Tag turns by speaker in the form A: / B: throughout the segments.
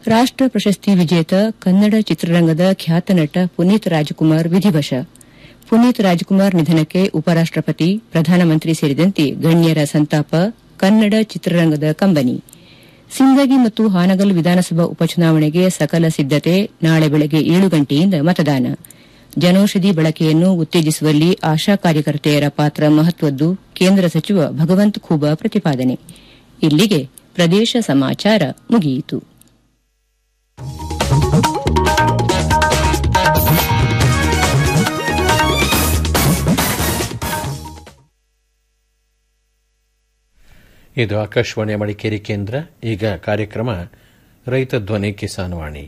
A: ರಾಷ್ಟ ಪ್ರಶಸ್ತಿ ವಿಜೇತ ಕನ್ನಡ ಚಿತ್ರರಂಗದ ಖ್ಯಾತ ನಟ ಪುನೀತ್ ರಾಜ್ಕುಮಾರ್ ವಿಧಿವಶ ಪುನೀತ್ ರಾಜ್ಕುಮಾರ್ ನಿಧನಕ್ಕೆ ಉಪರಾಷ್ಟಪತಿ ಪ್ರಧಾನಮಂತ್ರಿ ಸೇರಿದಂತೆ ಗಣ್ಯರ ಸಂತಾಪ ಕನ್ನಡ ಚಿತ್ರರಂಗದ ಕಂಬನಿ ಸಿಂದಗಿ ಮತ್ತು ಹಾನಗಲ್ ವಿಧಾನಸಭಾ ಉಪಚುನಾವಣೆಗೆ ಸಕಲ ಸಿದ್ದತೆ ನಾಳೆ ಬೆಳಗ್ಗೆ ಏಳು ಗಂಟೆಯಿಂದ ಮತದಾನ ಜನೌಷಧಿ ಬಳಕೆಯನ್ನು ಉತ್ತೇಜಿಸುವಲ್ಲಿ ಆಶಾ ಕಾರ್ಯಕರ್ತೆಯರ ಪಾತ್ರ ಮಹತ್ವದ್ದು ಕೇಂದ್ರ ಸಚಿವ ಭಗವಂತ್ ಖೂಬಾ ಪ್ರತಿಪಾದನೆ ಇಲ್ಲಿಗೆ ಪ್ರದೇಶ ಸಮಾಚಾರ ಮುಗಿಯಿತು
B: ಇದು ಆಕಾಶವಾಣಿಯ ಮಡಿಕೇರಿ ಕೇಂದ್ರ ಈಗ ಕಾರ್ಯಕ್ರಮ ರೈತ ಧ್ವನಿ ಕಿಸಾನ್ ವಾಣಿ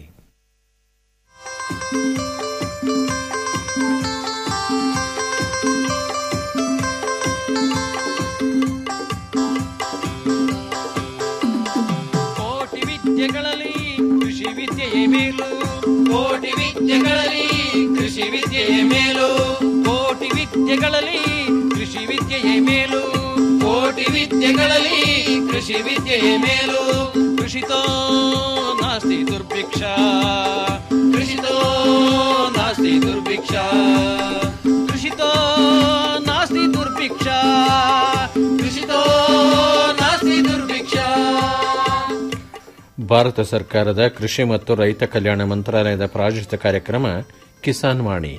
C: ಕೋಟಿ ವಿದ್ಯೆಗಳಲ್ಲಿ ಕೃಷಿ ವಿದ್ಯೆಯೇ ಮೇಲು ಕೋಟಿ ವಿದ್ಯೆಗಳಲ್ಲಿ ಕೃಷಿ ವಿದ್ಯೆಯೇ ಮೇಲು ಕೋಟಿ ವಿದ್ಯೆಗಳಲ್ಲಿ ಕೃಷಿ ವಿದ್ಯೆಯೇ ಮೇಲು ಕೋಟಿ ವಿದ್ಯೆಗಳಲ್ಲಿ ಕೃಷಿ ವಿದ್ಯೆಯೇ ಮೇಲು ಕೃಷಿತೋ ನಾಸ್ತಿ ದುರ್ಭಿಕ್ಷ ಕೃಷಿತೋ ನಾಸ್ತಿ ದುರ್ಭಿಕ್ಷ ಕೃಷಿತೋ ನಾಸ್ತಿ ದುರ್ಭಿಕ್ಷ ಕೃಷಿತೋ ನಾಸ್ತಿ ದುರ್ಭಿಕ್ಷ
B: ಭಾರತ ಸರ್ಕಾರದ ಕೃಷಿ ಮತ್ತು ರೈತ ಕಲ್ಯಾಣ ಮಂತ್ರಾಲಯದ ಪ್ರಾಯೋಜಿತ ಕಾರ್ಯಕ್ರಮ ಕಿಸಾನ್ ವಾಣಿ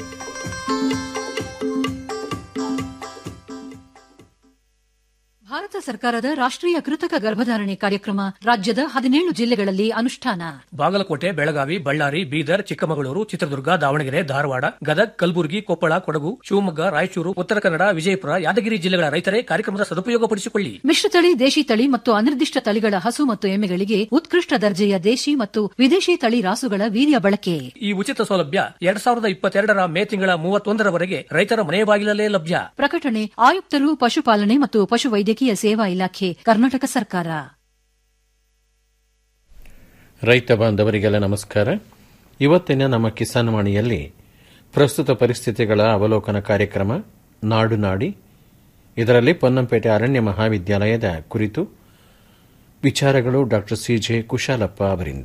D: ಭಾರತ ಸರ್ಕಾರದ ರಾಷ್ಟ್ರೀಯ ಕೃತಕ ಗರ್ಭಧಾರಣೆ ಕಾರ್ಯಕ್ರಮ ರಾಜ್ಯದ ಹದಿನೇಳು ಜಿಲ್ಲೆಗಳಲ್ಲಿ ಅನುಷ್ಠಾನ
E: ಬಾಗಲಕೋಟೆ ಬೆಳಗಾವಿ ಬಳ್ಳಾರಿ ಬೀದರ್ ಚಿಕ್ಕಮಗಳೂರು ಚಿತ್ರದುರ್ಗ ದಾವಣಗೆರೆ ಧಾರವಾಡ ಗದಗ್ ಕಲಬುರಗಿ ಕೊಪ್ಪಳ ಕೊಡಗು ಶಿವಮೊಗ್ಗ ರಾಯಚೂರು ಉತ್ತರ ಕನ್ನಡ ವಿಜಯಪುರ ಯಾದಗಿರಿ ಜಿಲ್ಲೆಗಳ ರೈತರೇ ಕಾರ್ಯಕ್ರಮದ ಸದುಪಯೋಗಪಡಿಸಿಕೊಳ್ಳಿ
D: ಮಿಶ್ರತಳಿ ದೇಶಿ ತಳಿ ಮತ್ತು ಅನಿರ್ದಿಷ್ಟ ತಳಿಗಳ ಹಸು ಮತ್ತು ಎಮ್ಮೆಗಳಿಗೆ ಉತ್ಕೃಷ್ಟ ದರ್ಜೆಯ ದೇಶಿ ಮತ್ತು ವಿದೇಶಿ ತಳಿ ರಾಸುಗಳ ವೀರ್ಯ ಬಳಕೆ
E: ಈ ಉಚಿತ ಸೌಲಭ್ಯ ಎರಡ್ ಸಾವಿರದ ಇಪ್ಪತ್ತೆರಡರ ಮೇ ತಿಂಗಳ ಮೂವತ್ತೊಂದರವರೆಗೆ ರೈತರ ಮನೆ ಬಾಗಿಲಲ್ಲೇ ಲಭ್ಯ
D: ಪ್ರಕಟಣೆ ಆಯುಕ್ತರು ಪಶುಪಾಲನೆ ಮತ್ತು ಪಶುವೈದ್ಯಕೀಯ ಸೇವಾ ಇಲಾಖೆ ಕರ್ನಾಟಕ ಸರ್ಕಾರ
B: ರೈತ ಬಾಂಧವರಿಗೆಲ್ಲ ನಮಸ್ಕಾರ ಇವತ್ತಿನ ನಮ್ಮ ಕಿಸಾನ್ ವಾಣಿಯಲ್ಲಿ ಪ್ರಸ್ತುತ ಪರಿಸ್ಥಿತಿಗಳ ಅವಲೋಕನ ಕಾರ್ಯಕ್ರಮ ನಾಡು ನಾಡಿ ಇದರಲ್ಲಿ ಪೊನ್ನಂಪೇಟೆ ಅರಣ್ಯ ಮಹಾವಿದ್ಯಾಲಯದ ಕುರಿತು ವಿಚಾರಗಳು ಡಾ ಸಿಜೆ ಕುಶಾಲಪ್ಪ ಅವರಿಂದ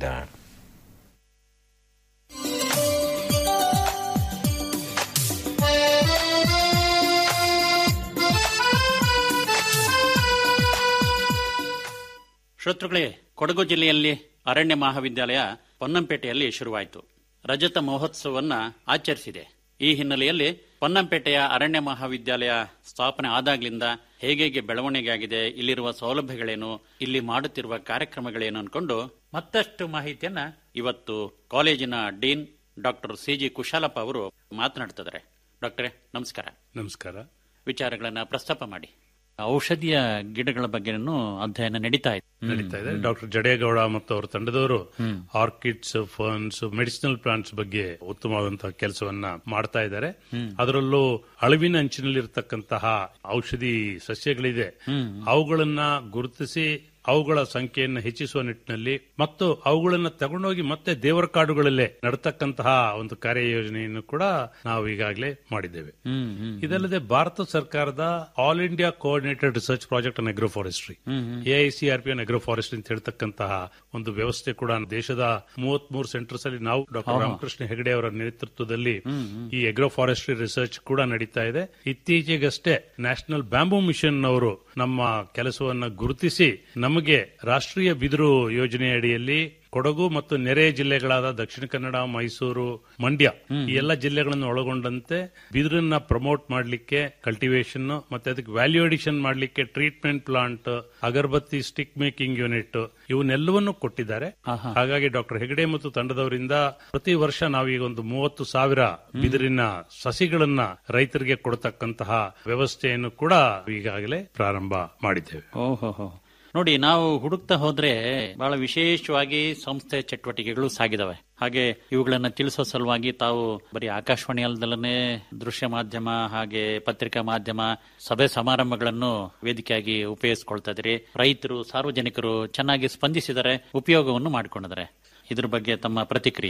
F: ಶ್ರೋತೃಗಳೇ ಕೊಡಗು ಜಿಲ್ಲೆಯಲ್ಲಿ ಅರಣ್ಯ ಮಹಾವಿದ್ಯಾಲಯ ಪೊನ್ನಂಪೇಟೆಯಲ್ಲಿ ಶುರುವಾಯಿತು ರಜತ ಮಹೋತ್ಸವವನ್ನ ಆಚರಿಸಿದೆ ಈ ಹಿನ್ನೆಲೆಯಲ್ಲಿ ಪೊನ್ನಂಪೇಟೆಯ ಅರಣ್ಯ ಮಹಾವಿದ್ಯಾಲಯ ಸ್ಥಾಪನೆ ಆದಾಗ್ಲಿಂದ ಹೇಗೆ ಬೆಳವಣಿಗೆ ಆಗಿದೆ ಇಲ್ಲಿರುವ ಸೌಲಭ್ಯಗಳೇನು ಇಲ್ಲಿ ಮಾಡುತ್ತಿರುವ ಕಾರ್ಯಕ್ರಮಗಳೇನು ಅನ್ಕೊಂಡು ಮತ್ತಷ್ಟು ಮಾಹಿತಿಯನ್ನ ಇವತ್ತು ಕಾಲೇಜಿನ ಡೀನ್ ಡಾಕ್ಟರ್ ಸಿಜಿ ಕುಶಾಲಪ್ಪ ಅವರು ಮಾತನಾಡ್ತಿದ್ದಾರೆ ಡಾಕ್ಟರೇ ನಮಸ್ಕಾರ
G: ನಮಸ್ಕಾರ
F: ವಿಚಾರಗಳನ್ನ ಪ್ರಸ್ತಾಪ ಮಾಡಿ ಔಷಧಿಯ ಗಿಡಗಳ ಬಗ್ಗೆನೂ ಅಧ್ಯಯನ ನಡೀತಾ ಇದೆ
G: ನಡೀತಾ ಇದೆ ಡಾಕ್ಟರ್ ಜಡೇಗೌಡ ಮತ್ತು ಅವರ ತಂಡದವರು ಆರ್ಕಿಡ್ಸ್ ಫರ್ನ್ಸ್ ಮೆಡಿಸಿನಲ್ ಪ್ಲಾಂಟ್ಸ್ ಬಗ್ಗೆ ಉತ್ತಮವಾದಂತಹ ಕೆಲಸವನ್ನ ಮಾಡ್ತಾ ಇದ್ದಾರೆ ಅದರಲ್ಲೂ ಅಳಿವಿನ ಅಂಚಿನಲ್ಲಿರ್ತಕ್ಕಂತಹ ಔಷಧಿ ಸಸ್ಯಗಳಿದೆ ಅವುಗಳನ್ನ ಗುರುತಿಸಿ ಅವುಗಳ ಸಂಖ್ಯೆಯನ್ನು ಹೆಚ್ಚಿಸುವ ನಿಟ್ಟಿನಲ್ಲಿ ಮತ್ತು ಅವುಗಳನ್ನ ತಗೊಂಡೋಗಿ ಮತ್ತೆ ದೇವರ ಕಾಡುಗಳಲ್ಲೇ ನಡತಕ್ಕಂತಹ ಒಂದು ಕಾರ್ಯಯೋಜನೆಯನ್ನು ಕೂಡ ನಾವು ಈಗಾಗಲೇ ಮಾಡಿದ್ದೇವೆ ಇದಲ್ಲದೆ ಭಾರತ ಸರ್ಕಾರದ all India coordinated research project on agroforestry AICRP on agroforestry ಅಂತ ಹೇಳ್ತಕ್ಕಂತಹ ಒಂದು ವ್ಯವಸ್ಥೆ ಕೂಡ ದೇಶದ ಮೂವತ್ತ್ ಮೂರು ಸೆಂಟರ್ಸ್ ಅಲ್ಲಿ ನಾವು ಡಾಕ್ಟರ್ ರಾಮಕೃಷ್ಣ ಹೆಗಡೆ ಅವರ ನೇತೃತ್ವದಲ್ಲಿ ಈ ಅಗ್ರೋ ಫಾರೆಸ್ಟ್ರಿ ರಿಸರ್ಚ್ ಕೂಡ ನಡೀತಾ ಇದೆ ಇತ್ತೀಚೆಗಷ್ಟೇ ನ್ಯಾಷನಲ್ ಬ್ಯಾಂಬೂ ಮಿಷನ್ ಅವರು ನಮ್ಮ ಕೆಲಸವನ್ನ ಗುರುತಿಸಿ ನಮಗೆ ರಾಷ್ಟ್ರೀಯ ಬಿದಿರು ಯೋಜನೆ ಅಡಿಯಲ್ಲಿ ಕೊಡಗು ಮತ್ತು ನೆರೆ ಜಿಲ್ಲೆಗಳಾದ ದಕ್ಷಿಣ ಕನ್ನಡ ಮೈಸೂರು ಮಂಡ್ಯ ಈ ಎಲ್ಲ ಜಿಲ್ಲೆಗಳನ್ನು ಒಳಗೊಂಡಂತೆ ಬಿದಿರನ್ನ ಪ್ರಮೋಟ್ ಮಾಡಲಿಕ್ಕೆ ಕಲ್ಟಿವೇಶನ್ ಮತ್ತೆ ಅದಕ್ಕೆ ವ್ಯಾಲ್ಯೂ ಅಡಿಷನ್ ಮಾಡಲಿಕ್ಕೆ treatment plant agarbatti stick making unit ಇವನ್ನೆಲ್ಲವನ್ನು ಕೊಟ್ಟಿದ್ದಾರೆ ಹಾಗಾಗಿ ಡಾಕ್ಟರ್ ಹೆಗಡೆ ಮತ್ತು ತಂಡದವರಿಂದ ಪ್ರತಿ ವರ್ಷ ನಾವೀಗ ಒಂದು ಮೂವತ್ತು ಸಾವಿರ ಬಿದಿರಿನ ಸಸಿಗಳನ್ನ ರೈತರಿಗೆ ಕೊಡತಕ್ಕಂತಹ ವ್ಯವಸ್ಥೆಯನ್ನು ಕೂಡ ಈಗಾಗಲೇ ಪ್ರಾರಂಭ ಮಾಡಿದ್ದೇವೆ
F: ಓಹೋ ನೋಡಿ ನಾವು ಹುಡುಕ್ತಾ ಹೋದ್ರೆ ಬಹಳ ವಿಶೇಷವಾಗಿ ಸಂಸ್ಥೆ ಚಟುವಟಿಕೆಗಳು ಸಾಗಿದವೆ ಹಾಗೆ ಇವುಗಳನ್ನ ತಿಳಿಸೋ ಸಲುವಾಗಿ ತಾವು ಬರೀ ಆಕಾಶವಾಣಿ ಅಲ್ಲದಲ್ಲೇ ದೃಶ್ಯ ಮಾಧ್ಯಮ ಹಾಗೆ ಪತ್ರಿಕಾ ಮಾಧ್ಯಮ ಸಭೆ ಸಮಾರಂಭಗಳನ್ನು ವೇದಿಕೆಯಾಗಿ ಉಪಯೋಗಿಸ್ಕೊಳ್ತಾ ಇದ್ರಿ ರೈತರು ಸಾರ್ವಜನಿಕರು ಚೆನ್ನಾಗಿ ಸ್ಪಂದಿಸಿದರೆ ಉಪಯೋಗವನ್ನು ಮಾಡಿಕೊಂಡಿದ್ದಾರೆ ಇದ್ರ ಬಗ್ಗೆ ತಮ್ಮ ಪ್ರತಿಕ್ರಿಯೆ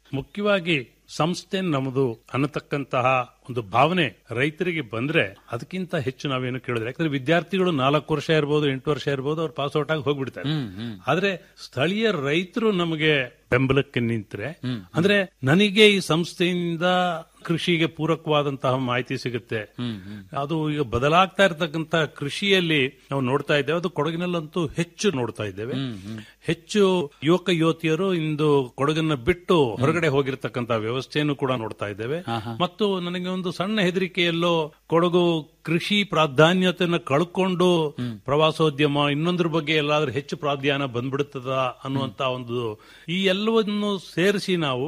G: ಮುಖ್ಯವಾಗಿ ಸಂಸ್ಥೆ ನಮ್ಮದು ಅನ್ನತಕ್ಕಂತಹ ಒಂದು ಭಾವನೆ ರೈತರಿಗೆ ಬಂದ್ರೆ ಅದಕ್ಕಿಂತ ಹೆಚ್ಚು ನಾವೇನು ಕೇಳಿದ್ರೆ ಯಾಕಂದ್ರೆ ವಿದ್ಯಾರ್ಥಿಗಳು ನಾಲ್ಕು ವರ್ಷ ಇರ್ಬೋದು ಎಂಟು ವರ್ಷ ಇರ್ಬೋದು ಅವ್ರು ಪಾಸ್ ಔಟ್ ಆಗಿ ಹೋಗ್ಬಿಡ್ತಾರೆ ಆದ್ರೆ ಸ್ಥಳೀಯ ರೈತರು ನಮಗೆ ಬೆಂಬಲಕ್ಕೆ ನಿಂತ್ರೆ ಅಂದ್ರೆ ನನಗೆ ಈ ಸಂಸ್ಥೆಯಿಂದ ಕೃಷಿಗೆ ಪೂರಕವಾದಂತಹ ಮಾಹಿತಿ ಸಿಗುತ್ತೆ ಅದು ಈಗ ಬದಲಾಗ್ತಾ ಇರತಕ್ಕಂತ ಕೃಷಿಯಲ್ಲಿ ನಾವು ನೋಡ್ತಾ ಇದ್ದೇವೆ ಅದು ಕೊಡಗಿನಲ್ಲಂತೂ ಹೆಚ್ಚು ನೋಡ್ತಾ ಇದ್ದೇವೆ ಹೆಚ್ಚು ಯುವಕ ಯುವತಿಯರು ಇಂದು ಕೊಡಗನ್ನ ಬಿಟ್ಟು ಹೊರಗಡೆ ಹೋಗಿರ್ತಕ್ಕಂತ ವ್ಯವಸ್ಥೆಯನ್ನು ಕೂಡ ನೋಡ್ತಾ ಇದ್ದೇವೆ ಮತ್ತು ನನಗೆ ಒಂದು ಸಣ್ಣ ಹೆದರಿಕೆಯಲ್ಲೋ ಕೊಡಗು ಕೃಷಿ ಪ್ರಾಧಾನ್ಯತೆಯನ್ನು ಕಳ್ಕೊಂಡು ಪ್ರವಾಸೋದ್ಯಮ ಇನ್ನೊಂದ್ರ ಬಗ್ಗೆ ಎಲ್ಲಾದ್ರೂ ಹೆಚ್ಚು ಪ್ರಾಧಾನ್ಯ ಬಂದ್ಬಿಡುತ್ತದ ಅನ್ನುವಂತ ಒಂದು ಈ ಎಲ್ಲವನ್ನು ಸೇರಿಸಿ ನಾವು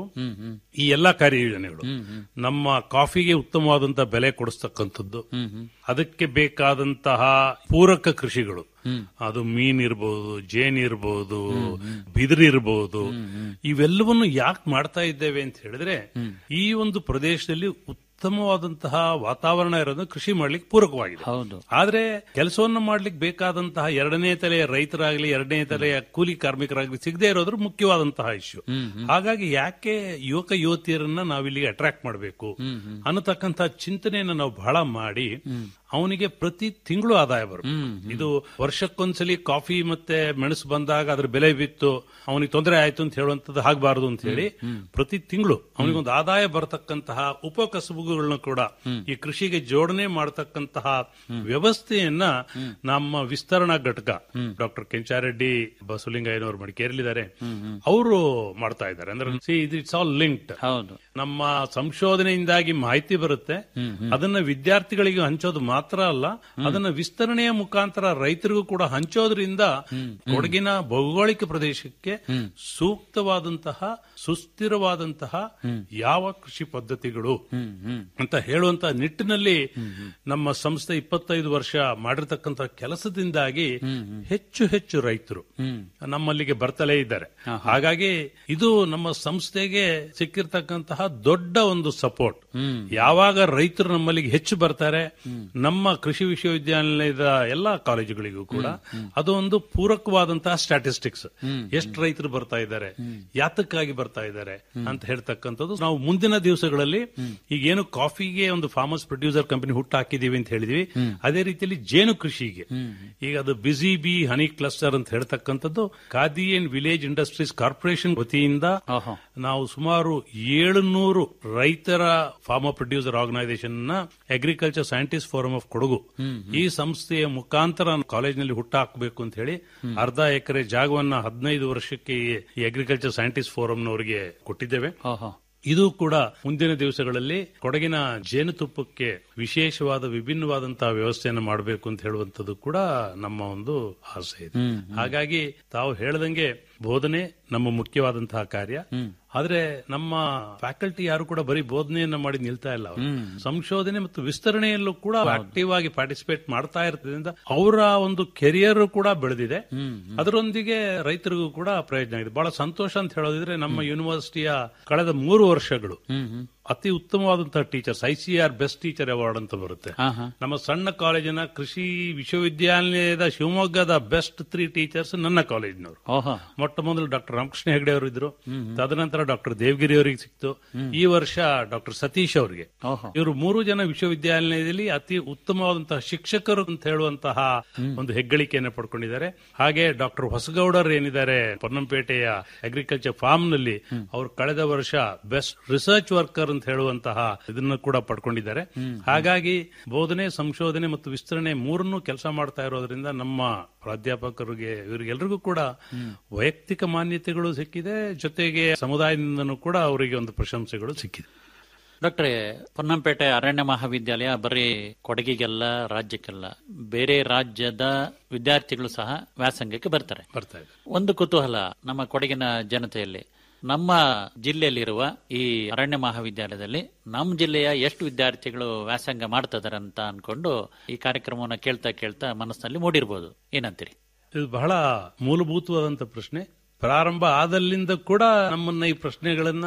G: ಈ ಎಲ್ಲಾ ಕಾರ್ಯಯೋಜನೆಗಳು ನಮ್ಮ ಕಾಫಿಗೆ ಉತ್ತಮವಾದಂತ ಬೆಲೆ ಕೊಡಿಸ್ತಕ್ಕಂಥದ್ದು ಅದಕ್ಕೆ ಬೇಕಾದಂತಹ ಪೂರಕ ಕೃಷಿಗಳು ಅದು ಮೀನ್ ಇರ್ಬೋದು ಜೇನ್ ಇರ್ಬೋದು ಬಿದಿರು ಇರ್ಬೋದು ಇವೆಲ್ಲವನ್ನು ಯಾಕೆ ಮಾಡ್ತಾ ಇದ್ದೇವೆ ಅಂತ ಹೇಳಿದ್ರೆ ಈ ಒಂದು ಪ್ರದೇಶದಲ್ಲಿ ಉತ್ತಮವಾದಂತಹ ವಾತಾವರಣ ಇರೋದು ಕೃಷಿ ಮಾಡ್ಲಿಕ್ಕೆ ಪೂರಕವಾಗಿದೆ
F: ಹೌದು
G: ಆದ್ರೆ ಕೆಲಸವನ್ನು ಮಾಡ್ಲಿಕ್ಕೆ ಬೇಕಾದಂತಹ ಎರಡನೇ ತಲೆಯ ರೈತರಾಗ್ಲಿ ಎರಡನೇ ತಲೆಯ ಕೂಲಿ ಕಾರ್ಮಿಕರಾಗ್ಲಿ ಸಿಗದೆ ಇರೋದ್ರ ಮುಖ್ಯವಾದಂತಹ ಇಶ್ಯೂ ಹಾಗಾಗಿ ಯಾಕೆ ಯುವಕ ಯುವತಿಯರನ್ನ ನಾವಿಲ್ಲಿಗೆ ಅಟ್ರಾಕ್ಟ್ ಮಾಡಬೇಕು ಅನ್ನತಕ್ಕಂತಹ ಚಿಂತನೆಯನ್ನ ನಾವು ಬಹಳ ಮಾಡಿ ಅವನಿಗೆ ಪ್ರತಿ ತಿಂಗಳು ಆದಾಯ ಬರುತ್ತೆ ಇದು ವರ್ಷಕ್ಕೊಂದ್ಸಲಿ ಕಾಫಿ ಮತ್ತೆ ಮೆಣಸು ಬಂದಾಗ ಅದ್ರ ಬೆಲೆ ಬಿತ್ತು ಅವನಿಗೆ ತೊಂದರೆ ಆಯ್ತು ಅಂತ ಹೇಳುವಂತದ್ದು ಆಗಬಾರದು ಅಂತ ಹೇಳಿ ಪ್ರತಿ ತಿಂಗಳು ಅವನಿಗೊಂದು ಆದಾಯ ಬರತಕ್ಕಂತಹ ಉಪಕಸಬುಗಳನ್ನ ಕೂಡ ಈ ಕೃಷಿಗೆ ಜೋಡಣೆ ಮಾಡತಕ್ಕಂತಹ ವ್ಯವಸ್ಥೆಯನ್ನ ನಮ್ಮ ವಿಸ್ತರಣಾ ಘಟಕ ಡಾಕ್ಟರ್ ಕೆಂಚಾರೆಡ್ಡಿ ಬಸವಲಿಂಗಯ್ಯನವರು ಮಡಿಕೇರಿಲಿದ್ದಾರೆ ಅವರು ಮಾಡ್ತಾ ಇದ್ದಾರೆ ಅಂದ್ರೆ ಇಟ್ಸ್ ಆಲ್ ಲಿಂಕ್ಡ್
F: ಹೌದು
G: ನಮ್ಮ ಸಂಶೋಧನೆಯಿಂದಾಗಿ ಮಾಹಿತಿ ಬರುತ್ತೆ ಅದನ್ನ ವಿದ್ಯಾರ್ಥಿಗಳಿಗೆ ಹಂಚೋದು ಮಾತ್ರ ಅಲ್ಲ ಅದನ್ನ ವಿಸ್ತರಣೆಯ ಮುಖಾಂತರ ರೈತರಿಗೂ ಕೂಡ ಹಂಚೋದ್ರಿಂದ ಕೊಡಗಿನ ಭೌಗೋಳಿಕ ಪ್ರದೇಶಕ್ಕೆ ಸೂಕ್ತವಾದಂತಹ ಸುಸ್ಥಿರವಾದಂತಹ ಯಾವ ಕೃಷಿ ಪದ್ಧತಿಗಳು ಅಂತ ಹೇಳುವಂತ ನಿಟ್ಟಿನಲ್ಲಿ ನಮ್ಮ ಸಂಸ್ಥೆ ಇಪ್ಪತ್ತೈದು ವರ್ಷ ಮಾಡಿರ್ತಕ್ಕಂಥ ಕೆಲಸದಿಂದಾಗಿ ಹೆಚ್ಚು ಹೆಚ್ಚು ರೈತರು ನಮ್ಮಲ್ಲಿಗೆ ಬರ್ತಲೇ ಇದ್ದಾರೆ ಹಾಗಾಗಿ ಇದು ನಮ್ಮ ಸಂಸ್ಥೆಗೆ ಸಿಕ್ಕಿರ್ತಕ್ಕಂತಹ ದೊಡ್ಡ ಒಂದು ಸಪೋರ್ಟ್ ಯಾವಾಗ ರೈತರು ನಮ್ಮಲ್ಲಿಗೆ ಹೆಚ್ಚು ಬರ್ತಾರೆ ನಮ್ಮ ಕೃಷಿ ವಿಶ್ವವಿದ್ಯಾನಿಲಯದ ಎಲ್ಲಾ ಕಾಲೇಜುಗಳಿಗೂ ಕೂಡ ಅದು ಒಂದು ಪೂರಕವಾದಂತಹ ಸ್ಟ್ಯಾಟಿಸ್ಟಿಕ್ಸ್ ಎಷ್ಟು ರೈತರು ಬರ್ತಾ ಇದ್ದಾರೆ ಯಾತಕ್ಕಾಗಿ ಬರ್ತಾ ಇದ್ದಾರೆ ಅಂತ ಹೇಳ್ತಕ್ಕಂಥದ್ದು ನಾವು ಮುಂದಿನ ದಿವಸಗಳಲ್ಲಿ ಈಗ ಏನು ಕಾಫಿಗೆ ಒಂದು ಫಾರ್ಮರ್ಸ್ ಪ್ರೊಡ್ಯೂಸರ್ ಕಂಪನಿ ಹುಟ್ಟು ಹಾಕಿದೀವಿ ಅಂತ ಹೇಳಿದ್ವಿ ಅದೇ ರೀತಿಯಲ್ಲಿ ಜೇನು ಕೃಷಿಗೆ ಈಗ ಅದು ಬಿಸಿ ಬಿ ಹನಿ ಕ್ಲಸ್ಟರ್ ಅಂತ ಹೇಳ್ತಕ್ಕಂಥದ್ದು Khadi and village industries corporation ವತಿಯಿಂದ
F: ಓಹೋ.
G: ನಾವು ಸುಮಾರು ಏಳುನೂರು ರೈತರ ಫಾರ್ಮರ್ ಪ್ರೊಡ್ಯೂಸರ್ ಆರ್ಗನೈಸೇಷನ್ ನ agriculture scientist forum of Kodagu ಈ ಸಂಸ್ಥೆಯ ಮುಖಾಂತರ ಕಾಲೇಜಿನಲ್ಲಿ ಹುಟ್ಟಾಕಬೇಕು ಅಂತ ಹೇಳಿ ಅರ್ಧ ಎಕರೆ ಜಾಗವನ್ನ ಹದಿನೈದು ವರ್ಷಕ್ಕೆ ಈ ಅಗ್ರಿಕಲ್ಚರ್ ಸೈಂಟಿಸ್ಟ್ ಫೋರಂನವರಿಗೆ ಕೊಟ್ಟಿದ್ದೇವೆ
F: ಓಹೋ
G: ಇದು ಕೂಡ ಮುಂದಿನ ದಿವಸಗಳಲ್ಲಿ ಕೊಡಗಿನ ಜೇನುತುಪ್ಪಕ್ಕೆ ವಿಶೇಷವಾದ ವಿಭಿನ್ನವಾದಂತಹ ವ್ಯವಸ್ಥೆಯನ್ನು ಮಾಡಬೇಕು ಅಂತ ಹೇಳುವಂತದ್ದು ಕೂಡ ನಮ್ಮ ಒಂದು ಆಸೆ ಇದೆ ಹಾಗಾಗಿ ತಾವು ಹೇಳ್ದಂಗೆ ಬೋಧನೆ ನಮ್ಮ ಮುಖ್ಯವಾದಂತಹ ಕಾರ್ಯ ಆದ್ರೆ ನಮ್ಮ ಫ್ಯಾಕಲ್ಟಿ ಯಾರು ಕೂಡ ಬರೀ ಬೋಧನೆಯನ್ನ ಮಾಡಿ ನಿಲ್ತಾ ಇಲ್ಲ ಅವರು ಸಂಶೋಧನೆ ಮತ್ತು ವಿಸ್ತರಣೆಯಲ್ಲೂ ಕೂಡ ಆಕ್ಟಿವ್ ಆಗಿ ಪಾರ್ಟಿಸಿಪೇಟ್ ಮಾಡ್ತಾ ಇರೋದ್ರಿಂದ ಅವರ ಒಂದು ಕೆರಿಯರ್ ಕೂಡ ಬೆಳೆದಿದೆ ಅದರೊಂದಿಗೆ ರೈತರಿಗೂ ಕೂಡ ಪ್ರಯೋಜನ ಆಗಿದೆ ಬಹಳ ಸಂತೋಷ ಅಂತ ಹೇಳೋದಿದ್ರೆ ನಮ್ಮ ಯೂನಿವರ್ಸಿಟಿಯ ಕಳೆದ ಮೂರು ವರ್ಷಗಳು ಅತಿ ಉತ್ತಮವಾದಂತಹ teachers ICR best teacher award ಅಂತ ಬರುತ್ತೆ ನಮ್ಮ ಸಣ್ಣ ಕಾಲೇಜಿನ ಕೃಷಿ ವಿಶ್ವವಿದ್ಯಾನಿಲಯದ ಶಿವಮೊಗ್ಗದ ಬೆಸ್ಟ್ ತ್ರೀ ಟೀಚರ್ಸ್ ನನ್ನ ಕಾಲೇಜಿನವರು
F: ಓಹೋ
G: ಮೊಟ್ಟ ಮೊದಲು ಡಾಕ್ಟರ್ ರಾಮಕೃಷ್ಣ ಹೆಗಡೆ ಅವರು ಇದ್ರು ತದನಂತರ ಡಾಕ್ಟರ್ ದೇವಗಿರಿ ಅವರಿಗೆ ಸಿಕ್ತು ಈ ವರ್ಷ ಡಾಕ್ಟರ್ ಸತೀಶ್ ಅವರಿಗೆ
F: ಓಹೋ
G: ಇವರು ಮೂರು ಜನ ವಿಶ್ವವಿದ್ಯಾನಿಲಯದಲ್ಲಿ ಅತಿ ಉತ್ತಮವಾದಂತಹ ಶಿಕ್ಷಕರು ಅಂತ ಹೇಳುವಂತಹ ಒಂದು ಹೆಗ್ಗಳಿಕೆಯನ್ನು ಪಡ್ಕೊಂಡಿದ್ದಾರೆ ಹಾಗೆ ಡಾಕ್ಟರ್ ಹೊಸಗೌಡರ್ ಏನಿದ್ದಾರೆ ಪೊನ್ನಂಪೇಟೆಯ ಅಗ್ರಿಕಲ್ಚರ್ ಫಾರ್ಮ್ ನಲ್ಲಿ ಅವರು ಕಳೆದ ವರ್ಷ ಬೆಸ್ಟ್ ರಿಸರ್ಚ್ ವರ್ಕರ್ ಅಂತ ಹೇಳುವಂತಹ ಇದನ್ನು ಕೂಡ ಪಡ್ಕೊಂಡಿದ್ದಾರೆ ಹಾಗಾಗಿ ಬೋಧನೆ ಸಂಶೋಧನೆ ಮತ್ತು ವಿಸ್ತರಣೆ ಮೂರನ್ನು ಕೆಲಸ ಮಾಡ್ತಾ ಇರೋದ್ರಿಂದ ನಮ್ಮ ಪ್ರಾಧ್ಯಾಪಕರಿಗೆ ಇವರಿಗೆಲ್ಲರಿಗೂ ಕೂಡ ವೈಯಕ್ತಿಕ ಮಾನ್ಯತೆಗಳು ಸಿಕ್ಕಿದೆ ಜೊತೆಗೆ ಸಮುದಾಯದಿಂದನೂ ಕೂಡ ಅವರಿಗೆ ಒಂದು ಪ್ರಶಂಸೆಗಳು ಸಿಕ್ಕಿದೆ
F: ಡಾಕ್ಟ್ರೆ ಪೊನ್ನಂಪೇಟೆ ಅರಣ್ಯ ಮಹಾವಿದ್ಯಾಲಯ ಬರೀ ಕೊಡಗಿಗೆಲ್ಲ ರಾಜ್ಯಕ್ಕೆಲ್ಲ ಬೇರೆ ರಾಜ್ಯದ ವಿದ್ಯಾರ್ಥಿಗಳು ಸಹ ವ್ಯಾಸಂಗಕ್ಕೆ ಬರ್ತಾರೆ
G: ಬರ್ತಾ ಇದೆ
F: ಒಂದು ಕುತೂಹಲ ನಮ್ಮ ಕೊಡಗಿನ ಜನತೆಯಲ್ಲಿ ನಮ್ಮ ಜಿಲ್ಲೆಯಲ್ಲಿರುವ ಈ ಅರಣ್ಯ ಮಹಾವಿದ್ಯಾಲಯದಲ್ಲಿ ನಮ್ಮ ಜಿಲ್ಲೆಯ ಎಷ್ಟು ವಿದ್ಯಾರ್ಥಿಗಳು ವ್ಯಾಸಂಗ ಮಾಡ್ತಿದಾರೆ ಅಂತ ಅನ್ಕೊಂಡು ಈ ಕಾರ್ಯಕ್ರಮವನ್ನು ಕೇಳ್ತಾ ಕೇಳ್ತಾ ಮನಸ್ಸಿನಲ್ಲಿ ಮೂಡಿರ್ಬೋದು ಏನಂತೀರಿ
G: ಇದು ಬಹಳ ಮೂಲಭೂತವಾದಂತ ಪ್ರಶ್ನೆ ಪ್ರಾರಂಭ ಆದಲ್ಲಿಂದ ಕೂಡ ನಮ್ಮನ್ನ ಈ ಪ್ರಶ್ನೆಗಳನ್ನ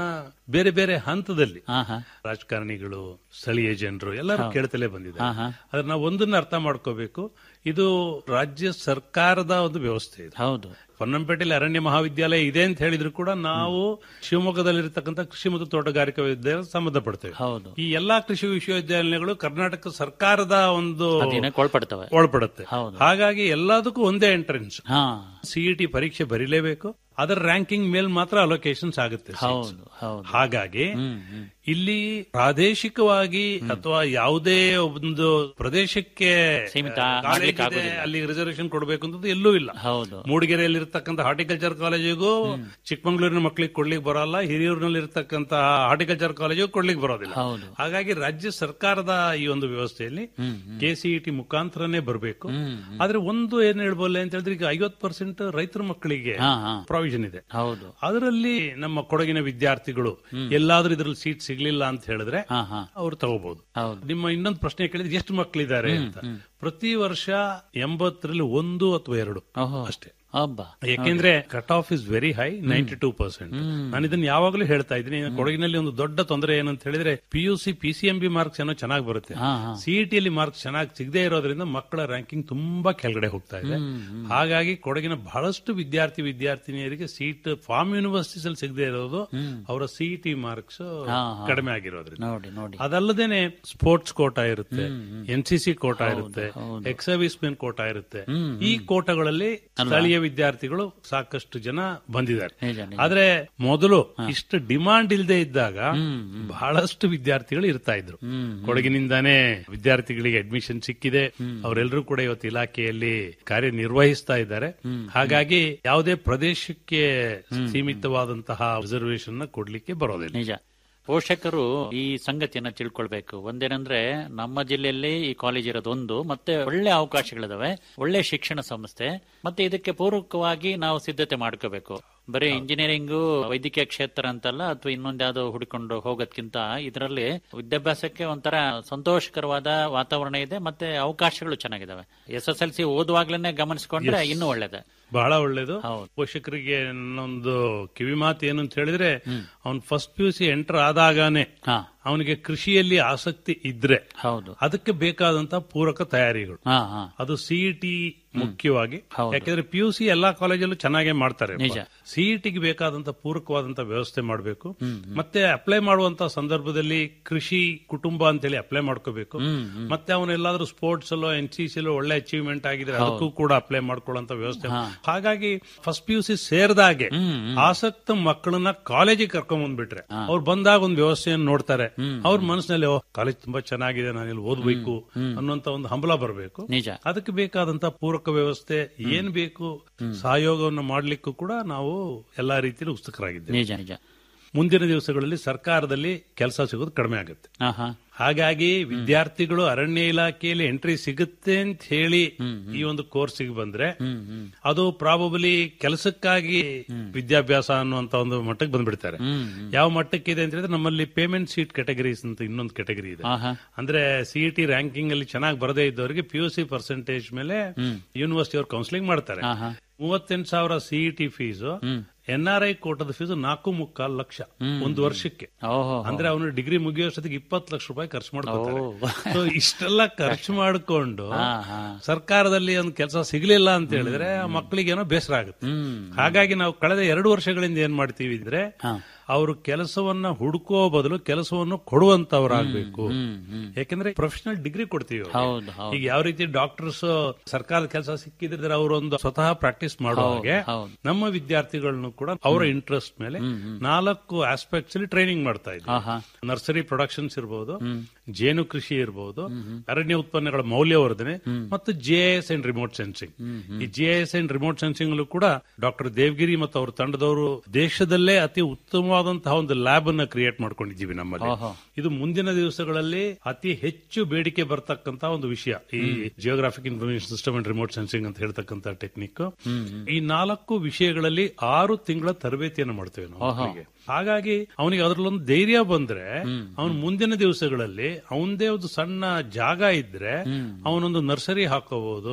G: ಬೇರೆ ಬೇರೆ ಹಂತದಲ್ಲಿ
F: ಹಾ ಹಾ
G: ರಾಜಕಾರಣಿಗಳು ಸ್ಥಳೀಯ ಜನರು ಎಲ್ಲರೂ ಕೇಳ್ತಲೇ ಬಂದಿದ್ದಾರೆ
F: ಹಾ, ಹಾ.
G: ಆದ್ರೆ ನಾವು ಒಂದನ್ನ ಅರ್ಥ ಮಾಡ್ಕೋಬೇಕು ಇದು ರಾಜ್ಯ ಸರ್ಕಾರದ ಒಂದು ವ್ಯವಸ್ಥೆ ಇದೆ
F: ಹೌದು
G: ಪೊನ್ನಂಪೇಟೆಯಲ್ಲಿ ಅರಣ್ಯ ಮಹಾವಿದ್ಯಾಲಯ ಇದೆ ಅಂತ ಹೇಳಿದ್ರು ಕೂಡ ನಾವು ಶಿವಮೊಗ್ಗದಲ್ಲಿರ್ತಕ್ಕಂಥ ಕೃಷಿ ಮತ್ತು ತೋಟಗಾರಿಕಾ ವಿದ್ಯಾಲಯ ಸಂಬಂಧಪಡ್ತೇವೆ
F: ಹೌದು
G: ಈ ಎಲ್ಲಾ ಕೃಷಿ ವಿಶ್ವವಿದ್ಯಾಲಯಗಳು ಕರ್ನಾಟಕ ಸರ್ಕಾರದ ಒಂದು
F: ಅಧೀನಕ್ಕೆ ಒಳಪಡ್ತವೆ
G: ಒಳಪಡುತ್ತೆ
F: ಹೌದು.
G: ಹಾಗಾಗಿ ಎಲ್ಲದಕ್ಕೂ ಒಂದೇ ಎಂಟ್ರೆನ್ಸ್
F: ಹಾ
G: ಸಿಇಟಿ ಪರೀಕ್ಷೆ ಬರೀಲೇಬೇಕು ಅದರ ರ್ಯಾಂಕಿಂಗ್ ಮೇಲೆ ಮಾತ್ರ ಅಲೋಕೇಶನ್ಸ್ ಆಗುತ್ತೆ seats.
F: ಹೌದು ಹೌದು
G: ಹಾಗಾಗಿ ಇಲ್ಲಿ ಪ್ರಾದೇಶಿಕವಾಗಿ ಅಥವಾ ಯಾವುದೇ ಒಂದು ಪ್ರದೇಶಕ್ಕೆ
F: ಸೀಮಿತ
G: ಕಾಲೇಜ್
F: ಮಾಡ್ಲಿಕ್ಕೆ
G: ಇದೆ,
F: ಆಗೋದಿಲ್ಲ.
G: ಅಲ್ಲಿ ರಿಸರ್ವೇಶನ್ ಕೊಡಬೇಕು ಅಂತ ಎಲ್ಲೂ ಇಲ್ಲ
F: ಹೌದು
G: ಮೂಡಿಗೆರೆಯಲ್ಲಿ ಇರತಕ್ಕಂತ ಹಾರ್ಟಿಕಲ್ಚರ್ ಕಾಲೇಜಿಗೂ ಚಿಕ್ಕಮಂಗ್ಳೂರಿನ ಮಕ್ಕಳಿಗೆ ಕೊಡ್ಲಿಕ್ಕೆ ಬರಲ್ಲ ಹಿರಿಯೂರಿನಲ್ಲಿ ಇರತಕ್ಕಂತ ಹಾರ್ಟಿಕಲ್ಚರ್ ಕಾಲೇಜಿಗೂ ಕೊಡ್ಲಿಕ್ಕೆ ಬರೋದಿಲ್ಲ
F: ಹೌದು
G: ಹಾಗಾಗಿ ರಾಜ್ಯ ಸರ್ಕಾರದ ಈ ಒಂದು ವ್ಯವಸ್ಥೆಯಲ್ಲಿ ಕೆಸಿಇಟಿ ಮುಖಾಂತರನೇ ಬರಬೇಕು ಆದ್ರೆ ಒಂದು ಏನ್ ಹೇಳ್ಬೋಲ್ಲ ಅಂತ ಹೇಳಿದ್ರೆ ಈಗ ಐವತ್ ಪರ್ಸೆಂಟ್ ರೈತರ ಮಕ್ಕಳಿಗೆ
F: ಹಾ ಹಾ
G: ಪ್ರಾವಿಷನ್ ಇದೆ
F: ಹೌದು
G: ಅದರಲ್ಲಿ ನಮ್ಮ ಕೊಡಗಿನ ವಿದ್ಯಾರ್ಥಿಗಳು ಎಲ್ಲಾದ್ರೂ ಇದ್ರಲ್ಲಿ ಸೀಟ್ ಸಿಗ್ಲಿಲ್ಲ ಅಂತ ಹೇಳಿದ್ರೆ
F: ಹಾ ಹಾ
G: ಅವ್ರು ತಗೋಬಹುದು
F: ಹೌದು
G: ನಿಮ್ಮ ಇನ್ನೊಂದು ಪ್ರಶ್ನೆ ಕೇಳಿದ್ರೆ ಎಷ್ಟು ಮಕ್ಕಳಿದ್ದಾರೆ ಅಂತ ಪ್ರತಿ ವರ್ಷ ಎಂಬತ್ತರಲ್ಲಿ ಒಂದು ಅಥವಾ ಎರಡು
F: ಓಹೋ
G: ಅಷ್ಟೇ
F: ಹಬ್ಬ
G: ಯಾಕೆಂದ್ರೆ cut off is very high ninety two percent ನಾನು ಇದನ್ನ ಯಾವಾಗಲೂ ಹೇಳ್ತಾ ಇದ್ದೀನಿ ಕೊಡಗಿನಲ್ಲಿ ಒಂದು ದೊಡ್ಡ ತೊಂದರೆ ಏನಂತ ಹೇಳಿದ್ರೆ P U C P C M B marks ಏನೋ ಚೆನ್ನಾಗಿ ಬರುತ್ತೆ
F: ಹಾ ಹಾ
G: ಸಿಇಟಿ ಅಲ್ಲಿ ಮಾರ್ಕ್ಸ್ ಚೆನ್ನಾಗಿ ಸಿಗದೆ ಇರೋದ್ರಿಂದ ಮಕ್ಕಳ ರ್ಯಾಂಕಿಂಗ್ ತುಂಬಾ ಕೆಳಗಡೆ ಹೋಗ್ತಾ ಇದೆ ಹಾಗಾಗಿ ಕೊಡಗಿನ ಬಹಳಷ್ಟು ವಿದ್ಯಾರ್ಥಿ ವಿದ್ಯಾರ್ಥಿನಿಯರಿಗೆ ಸೀಟ್ ಫಾರ್ಮ್ ಯೂನಿವರ್ಸಿಟೀಸ್ ಅಲ್ಲಿ ಸಿಗದೆ ಇರೋದು ಅವರ ಸಿಇಟಿ ಮಾರ್ಕ್ಸ್
F: ಹಾ, ಹಾ.
G: ಕಡಿಮೆ ಆಗಿರೋದ್ರಿಂದ
F: ನೋಡಿ ನೋಡಿ
G: ಅದಲ್ಲದೇನೆ ಸ್ಪೋರ್ಟ್ಸ್ ಕೋಟಾ ಇರುತ್ತೆ ಎನ್ ಸಿ ಸಿ ಕೋಟಾ ಇರುತ್ತೆ ಎಕ್ಸ್ ಸರ್ವಿಸ್ ಮೆನ್ ಕೋಟಾ ಇರುತ್ತೆ ಈ ಕೋಟಾಗಳಲ್ಲಿ ಸ್ಥಳೀಯ ವಿದ್ಯಾರ್ಥಿಗಳು ಸಾಕಷ್ಟು ಜನ ಬಂದಿದ್ದಾರೆ
F: ನಿಜ ನಿಜ
G: ಆದ್ರೆ ಮೊದಲು ಇಷ್ಟು ಡಿಮಾಂಡ್ ಇಲ್ಲದೆ ಇದ್ದಾಗ ಬಹಳಷ್ಟು ವಿದ್ಯಾರ್ಥಿಗಳು ಇರ್ತಾ ಇದ್ರು ಕೊಡಗಿನಿಂದಾನೇ ವಿದ್ಯಾರ್ಥಿಗಳಿಗೆ ಅಡ್ಮಿಷನ್ ಸಿಕ್ಕಿದೆ ಅವರೆಲ್ಲರೂ ಕೂಡ ಇವತ್ತು ಇಲಾಖೆಯಲ್ಲಿ ಕಾರ್ಯನಿರ್ವಹಿಸ್ತಾ ಇದ್ದಾರೆ ಹಾಗಾಗಿ ಯಾವುದೇ ಪ್ರದೇಶಕ್ಕೆ ಸೀಮಿತವಾದಂತಹ ರಿಸರ್ವೇಶನ್ ಕೊಡ್ಲಿಕ್ಕೆ ಬರೋದಿಲ್ಲ
F: ನಿಜ ಪೋಷಕರು ಈ ಸಂಗತಿಯನ್ನ ತಿಳ್ಕೊಳ್ಬೇಕು ಒಂದೇನಂದ್ರೆ ನಮ್ಮ ಜಿಲ್ಲೆಯಲ್ಲಿ ಈ ಕಾಲೇಜ್ ಇರೋದು ಒಂದು ಮತ್ತೆ ಒಳ್ಳೆ ಅವಕಾಶಗಳಿದಾವೆ ಒಳ್ಳೆ ಶಿಕ್ಷಣ ಸಂಸ್ಥೆ ಮತ್ತೆ ಇದಕ್ಕೆ ಪೂರಕವಾಗಿ ನಾವು ಸಿದ್ಧತೆ ಮಾಡ್ಕೋಬೇಕು ಬರೀ ಇಂಜಿನಿಯರಿಂಗು ವೈದ್ಯಕೀಯ ಕ್ಷೇತ್ರ ಅಂತಲ್ಲ ಅಥವಾ ಇನ್ನೊಂದ್ಯಾವ್ದೋ ಹುಡುಕೊಂಡು ಹೋಗೋದ್ಕಿಂತ ಇದರಲ್ಲಿ ವಿದ್ಯಾಭ್ಯಾಸಕ್ಕೆ ಒಂಥರ ಸಂತೋಷಕರವಾದ ವಾತಾವರಣ ಇದೆ ಮತ್ತೆ ಅವಕಾಶಗಳು ಚೆನ್ನಾಗಿದಾವೆ ಎಸ್ ಎಸ್ ಎಲ್ ಸಿ ಓದುವಾಗ್ಲೇನೆ ಗಮನಿಸಿಕೊಂಡ್ರೆ ಇನ್ನೂ ಒಳ್ಳೇದೆ
G: ಬಹಳ ಒಳ್ಳೇದು
F: ಹೌದು.
G: ಪೋಷಕರಿಗೆ ನನ್ನೊಂದು ಕಿವಿ ಮಾತು ಏನು ಅಂತ ಹೇಳಿದ್ರೆ ಅವ್ನ್ first P U C enter ಆದಾಗಾನೆ
F: ಹಾ
G: ಅವನಿಗೆ ಕೃಷಿಯಲ್ಲಿ ಆಸಕ್ತಿ ಇದ್ರೆ
F: ಹೌದು
G: ಅದಕ್ಕೆ ಬೇಕಾದಂತ ಪೂರಕ ತಯಾರಿಗಳು
F: ಹಾ ಹಾ
G: ಅದು ಸಿಇಟಿ ಮುಖ್ಯವಾಗಿ
F: ಹೌದು.
G: ಯಾಕೆಂದ್ರೆ ಪಿ ಯು ಸಿ ಎಲ್ಲಾ ಕಾಲೇಜಲ್ಲೂ ಚೆನ್ನಾಗೇ ಮಾಡ್ತಾರೆ
F: ನಿಜ.
G: ಸಿಇಟಿಗೆ ಬೇಕಾದಂತ ಪೂರಕವಾದಂತ ವ್ಯವಸ್ಥೆ ಮಾಡಬೇಕು ಮತ್ತೆ ಅಪ್ಲೈ ಮಾಡುವಂತ ಸಂದರ್ಭದಲ್ಲಿ ಕೃಷಿ ಕುಟುಂಬ ಅಂತೇಳಿ ಅಪ್ಲೈ ಮಾಡ್ಕೋಬೇಕು ಮತ್ತೆ ಅವನೆಲ್ಲಾದ್ರೂ ಸ್ಪೋರ್ಟ್ಸ್ ಅಲ್ಲೋ ಎನ್ ಸಿ ಸಿ ಒಳ್ಳೆ ಅಚೀವ್ಮೆಂಟ್ ಆಗಿದ್ರೆ ಅದಕ್ಕೂ ಕೂಡ ಅಪ್ಲೈ ಮಾಡ್ಕೊಳ್ಳುವಂತ ವ್ಯವಸ್ಥೆ ಹಾಗಾಗಿ ಫಸ್ಟ್ ಪಿ ಯು ಸಿ ಸೇರಿದಾಗೆ ಆಸಕ್ತ ಮಕ್ಕಳನ್ನ ಕಾಲೇಜಿಗೆ ಕರ್ಕೊಂಡ್ ಬಂದ್ಬಿಟ್ರೆ ಅವ್ರು ಬಂದಾಗ ಒಂದು ವ್ಯವಸ್ಥೆಯನ್ನು ನೋಡ್ತಾರೆ ಅವ್ರ ಮನಸ್ಸಿನಲ್ಲಿ ಕಾಲೇಜ್ ತುಂಬಾ ಚೆನ್ನಾಗಿದೆ ನಾನು ಇಲ್ಲಿ ಓದ್ಬೇಕು ಅನ್ನುವಂತ ಒಂದು ಹಂಬಲ ಬರಬೇಕು
F: ನಿಜ
G: ಅದಕ್ಕೆ ಬೇಕಾದಂತ ಪೂರಕ ವ್ಯವಸ್ಥೆ ಏನ್ ಬೇಕು ಸಹಯೋಗವನ್ನು ಮಾಡ್ಲಿಕ್ಕೂ ಕೂಡ ನಾವು ಎಲ್ಲಾ ರೀತಿಯಲ್ಲಿ ಉತ್ಸುಕರಾಗಿದ್ದೇವೆ
F: ನಿಜ ನಿಜ
G: ಮುಂದಿನ ದಿವಸಗಳಲ್ಲಿ ಸರ್ಕಾರದಲ್ಲಿ ಕೆಲಸ ಸಿಗೋದು ಕಡಿಮೆ ಆಗುತ್ತೆ
F: ಹಾ ಹಾ
G: ಹಾಗಾಗಿ ವಿದ್ಯಾರ್ಥಿಗಳು ಅರಣ್ಯ ಇಲಾಖೆಯಲ್ಲಿ ಎಂಟ್ರಿ ಸಿಗುತ್ತೆ ಅಂತ ಹೇಳಿ ಈ ಒಂದು ಕೋರ್ಸಿಗೆ ಬಂದ್ರೆ ಅದು ಪ್ರಾಬಬಲಿ ಕೆಲಸಕ್ಕಾಗಿ ವಿದ್ಯಾಭ್ಯಾಸ ಅನ್ನುವಂತ ಒಂದು ಮಟ್ಟಕ್ಕೆ ಬಂದ್ಬಿಡ್ತಾರೆ ಯಾವ ಮಟ್ಟಕ್ಕೆ ಇದೆ ಅಂತ ಹೇಳಿದ್ರೆ ನಮ್ಮಲ್ಲಿ ಪೇಮೆಂಟ್ ಸೀಟ್ ಕೆಟಗರೀಸ್ ಅಂತ ಇನ್ನೊಂದು ಕೆಟಗರಿ ಇದೆ
F: ಆಹಾ.
G: ಅಂದ್ರೆ ಸಿಇಟಿ ರ್ಯಾಂಕಿಂಗ್ ಅಲ್ಲಿ ಚೆನ್ನಾಗಿ ಬರದೇ ಇದ್ದವರಿಗೆ ಪಿ ಯು ಸಿ ಪರ್ಸೆಂಟೇಜ್ ಮೇಲೆ ಯೂನಿವರ್ಸಿಟಿ ಅವ್ರು ಕೌನ್ಸಿಲಿಂಗ್ ಮಾಡ್ತಾರೆ
F: ಆಹಾ.
G: ಮೂವತ್ತೆಂಟು ಸಾವಿರ CET fees N R I ಕೋಟದ ಫೀಸು ನಾಲ್ಕು ಮುಕ್ಕಾಲು ಲಕ್ಷ ಒಂದು ವರ್ಷಕ್ಕೆ
F: ಓಹೋ
G: ಅಂದ್ರೆ ಅವನು ಡಿಗ್ರಿ ಮುಗಿಯೋಷ್ಟೊತ್ತಿಗೆ ಇಪ್ಪತ್ತು ಲಕ್ಷ ರೂಪಾಯಿ ಖರ್ಚು ಮಾಡ್ಕೊತಾರೆ
F: ಓ.
G: So ಇಷ್ಟೆಲ್ಲ ಖರ್ಚು ಮಾಡಿಕೊಂಡು
F: ಹಾ, ಹಾ.
G: ಸರ್ಕಾರದಲ್ಲಿ ಒಂದು ಕೆಲಸ ಸಿಗ್ಲಿಲ್ಲ ಅಂತ ಹೇಳಿದ್ರೆ ಆ ಮಕ್ಕಳಿಗೇನೋ ಬೇಸರ ಆಗುತ್ತೆ ಹಾಗಾಗಿ ನಾವು ಕಳೆದ ಎರಡು ವರ್ಷಗಳಿಂದ ಏನ್ ಮಾಡ್ತೀವಿ ಅಂದ್ರೆ ಅವರು ಕೆಲಸವನ್ನ ಹುಡುಕೋ ಬದಲು ಕೆಲಸವನ್ನು ಕೊಡುವಂತವರಾಗಬೇಕು ಯಾಕಂದ್ರೆ ಪ್ರೊಫೆಷನಲ್ ಡಿಗ್ರಿ ಕೊಡ್ತೀವಿ ಅವ್ರಿಗೆ.
F: ಹೌದು ಹೌದು
G: ಈಗ ಯಾವ ರೀತಿ ಡಾಕ್ಟರ್ಸ್ ಸರ್ಕಾರದ ಕೆಲಸ ಸಿಕ್ಕಿದ್ರೆ ಅವರೊಂದು ಸ್ವತಃ ಪ್ರಾಕ್ಟೀಸ್ ಮಾಡೋ ಹಾಗೆ
F: ಹೌದು.
G: ನಮ್ಮ ವಿದ್ಯಾರ್ಥಿಗಳನ್ನು ಕೂಡ ಅವರ ಇಂಟ್ರೆಸ್ಟ್ ಮೇಲೆ ನಾಲ್ಕು ಆಸ್ಪೆಕ್ಟ್ಸ್ ಅಲ್ಲಿ ಟ್ರೈನಿಂಗ್ ಮಾಡ್ತಾ ಇದ್ದೀವಿ
F: ಆಹಾ.
G: ನರ್ಸರಿ ಪ್ರೊಡಕ್ಷನ್ಸ್ ಇರಬಹುದು ಜೇನು ಕೃಷಿ ಇರಬಹುದು ಅರಣ್ಯ ಉತ್ಪನ್ನಗಳ ಮೌಲ್ಯವರ್ಧನೆ ಮತ್ತು ಜಿಐಎಸ್ ಅಂಡ್ ರಿಮೋಟ್ ಸೆನ್ಸಿಂಗ್ ಈ ಜಿಐಎಸ್ ಅಂಡ್ ರಿಮೋಟ್ ಸೆನ್ಸಿಂಗ್ ಕೂಡ ಡಾಕ್ಟರ್ ದೇವಗಿರಿ ಮತ್ತು ಅವ್ರ ತಂಡದವರು ದೇಶದಲ್ಲೇ ಅತಿ ಉತ್ತಮವಾದಂತಹ ಒಂದು ಲ್ಯಾಬ್ ಅನ್ನ ಕ್ರಿಯೇಟ್ ಮಾಡ್ಕೊಂಡಿದ್ದೀವಿ ನಮ್ಮಲ್ಲಿ
F: ಓಹೋ.
G: ಇದು ಮುಂದಿನ ದಿವಸಗಳಲ್ಲಿ ಅತಿ ಹೆಚ್ಚು ಬೇಡಿಕೆ ಬರ್ತಕ್ಕಂತ ಒಂದು ವಿಷಯ ಈ geographic information system and remote sensing ಅಂತ ಹೇಳ್ತಕ್ಕಂತ ಟೆಕ್ನಿಕ್ ಈ ನಾಲ್ಕು ವಿಷಯಗಳಲ್ಲಿ ಆರು ತಿಂಗಳ ತರಬೇತಿಯನ್ನು ಮಾಡ್ತೇವೆ ನಾವು ಮಕ್ಕಳಿಗೆ. ಹಾಗಾಗಿ ಅವನಿಗೆ ಅದರಲ್ಲೊಂದು ಧೈರ್ಯ ಬಂದ್ರೆ ಅವನು ಮುಂದಿನ ದಿವಸಗಳಲ್ಲಿ ಅವನದೇ ಒಂದು ಸಣ್ಣ ಜಾಗ ಇದ್ರೆ ಅವನೊಂದು ನರ್ಸರಿ ಹಾಕೋಬಹುದು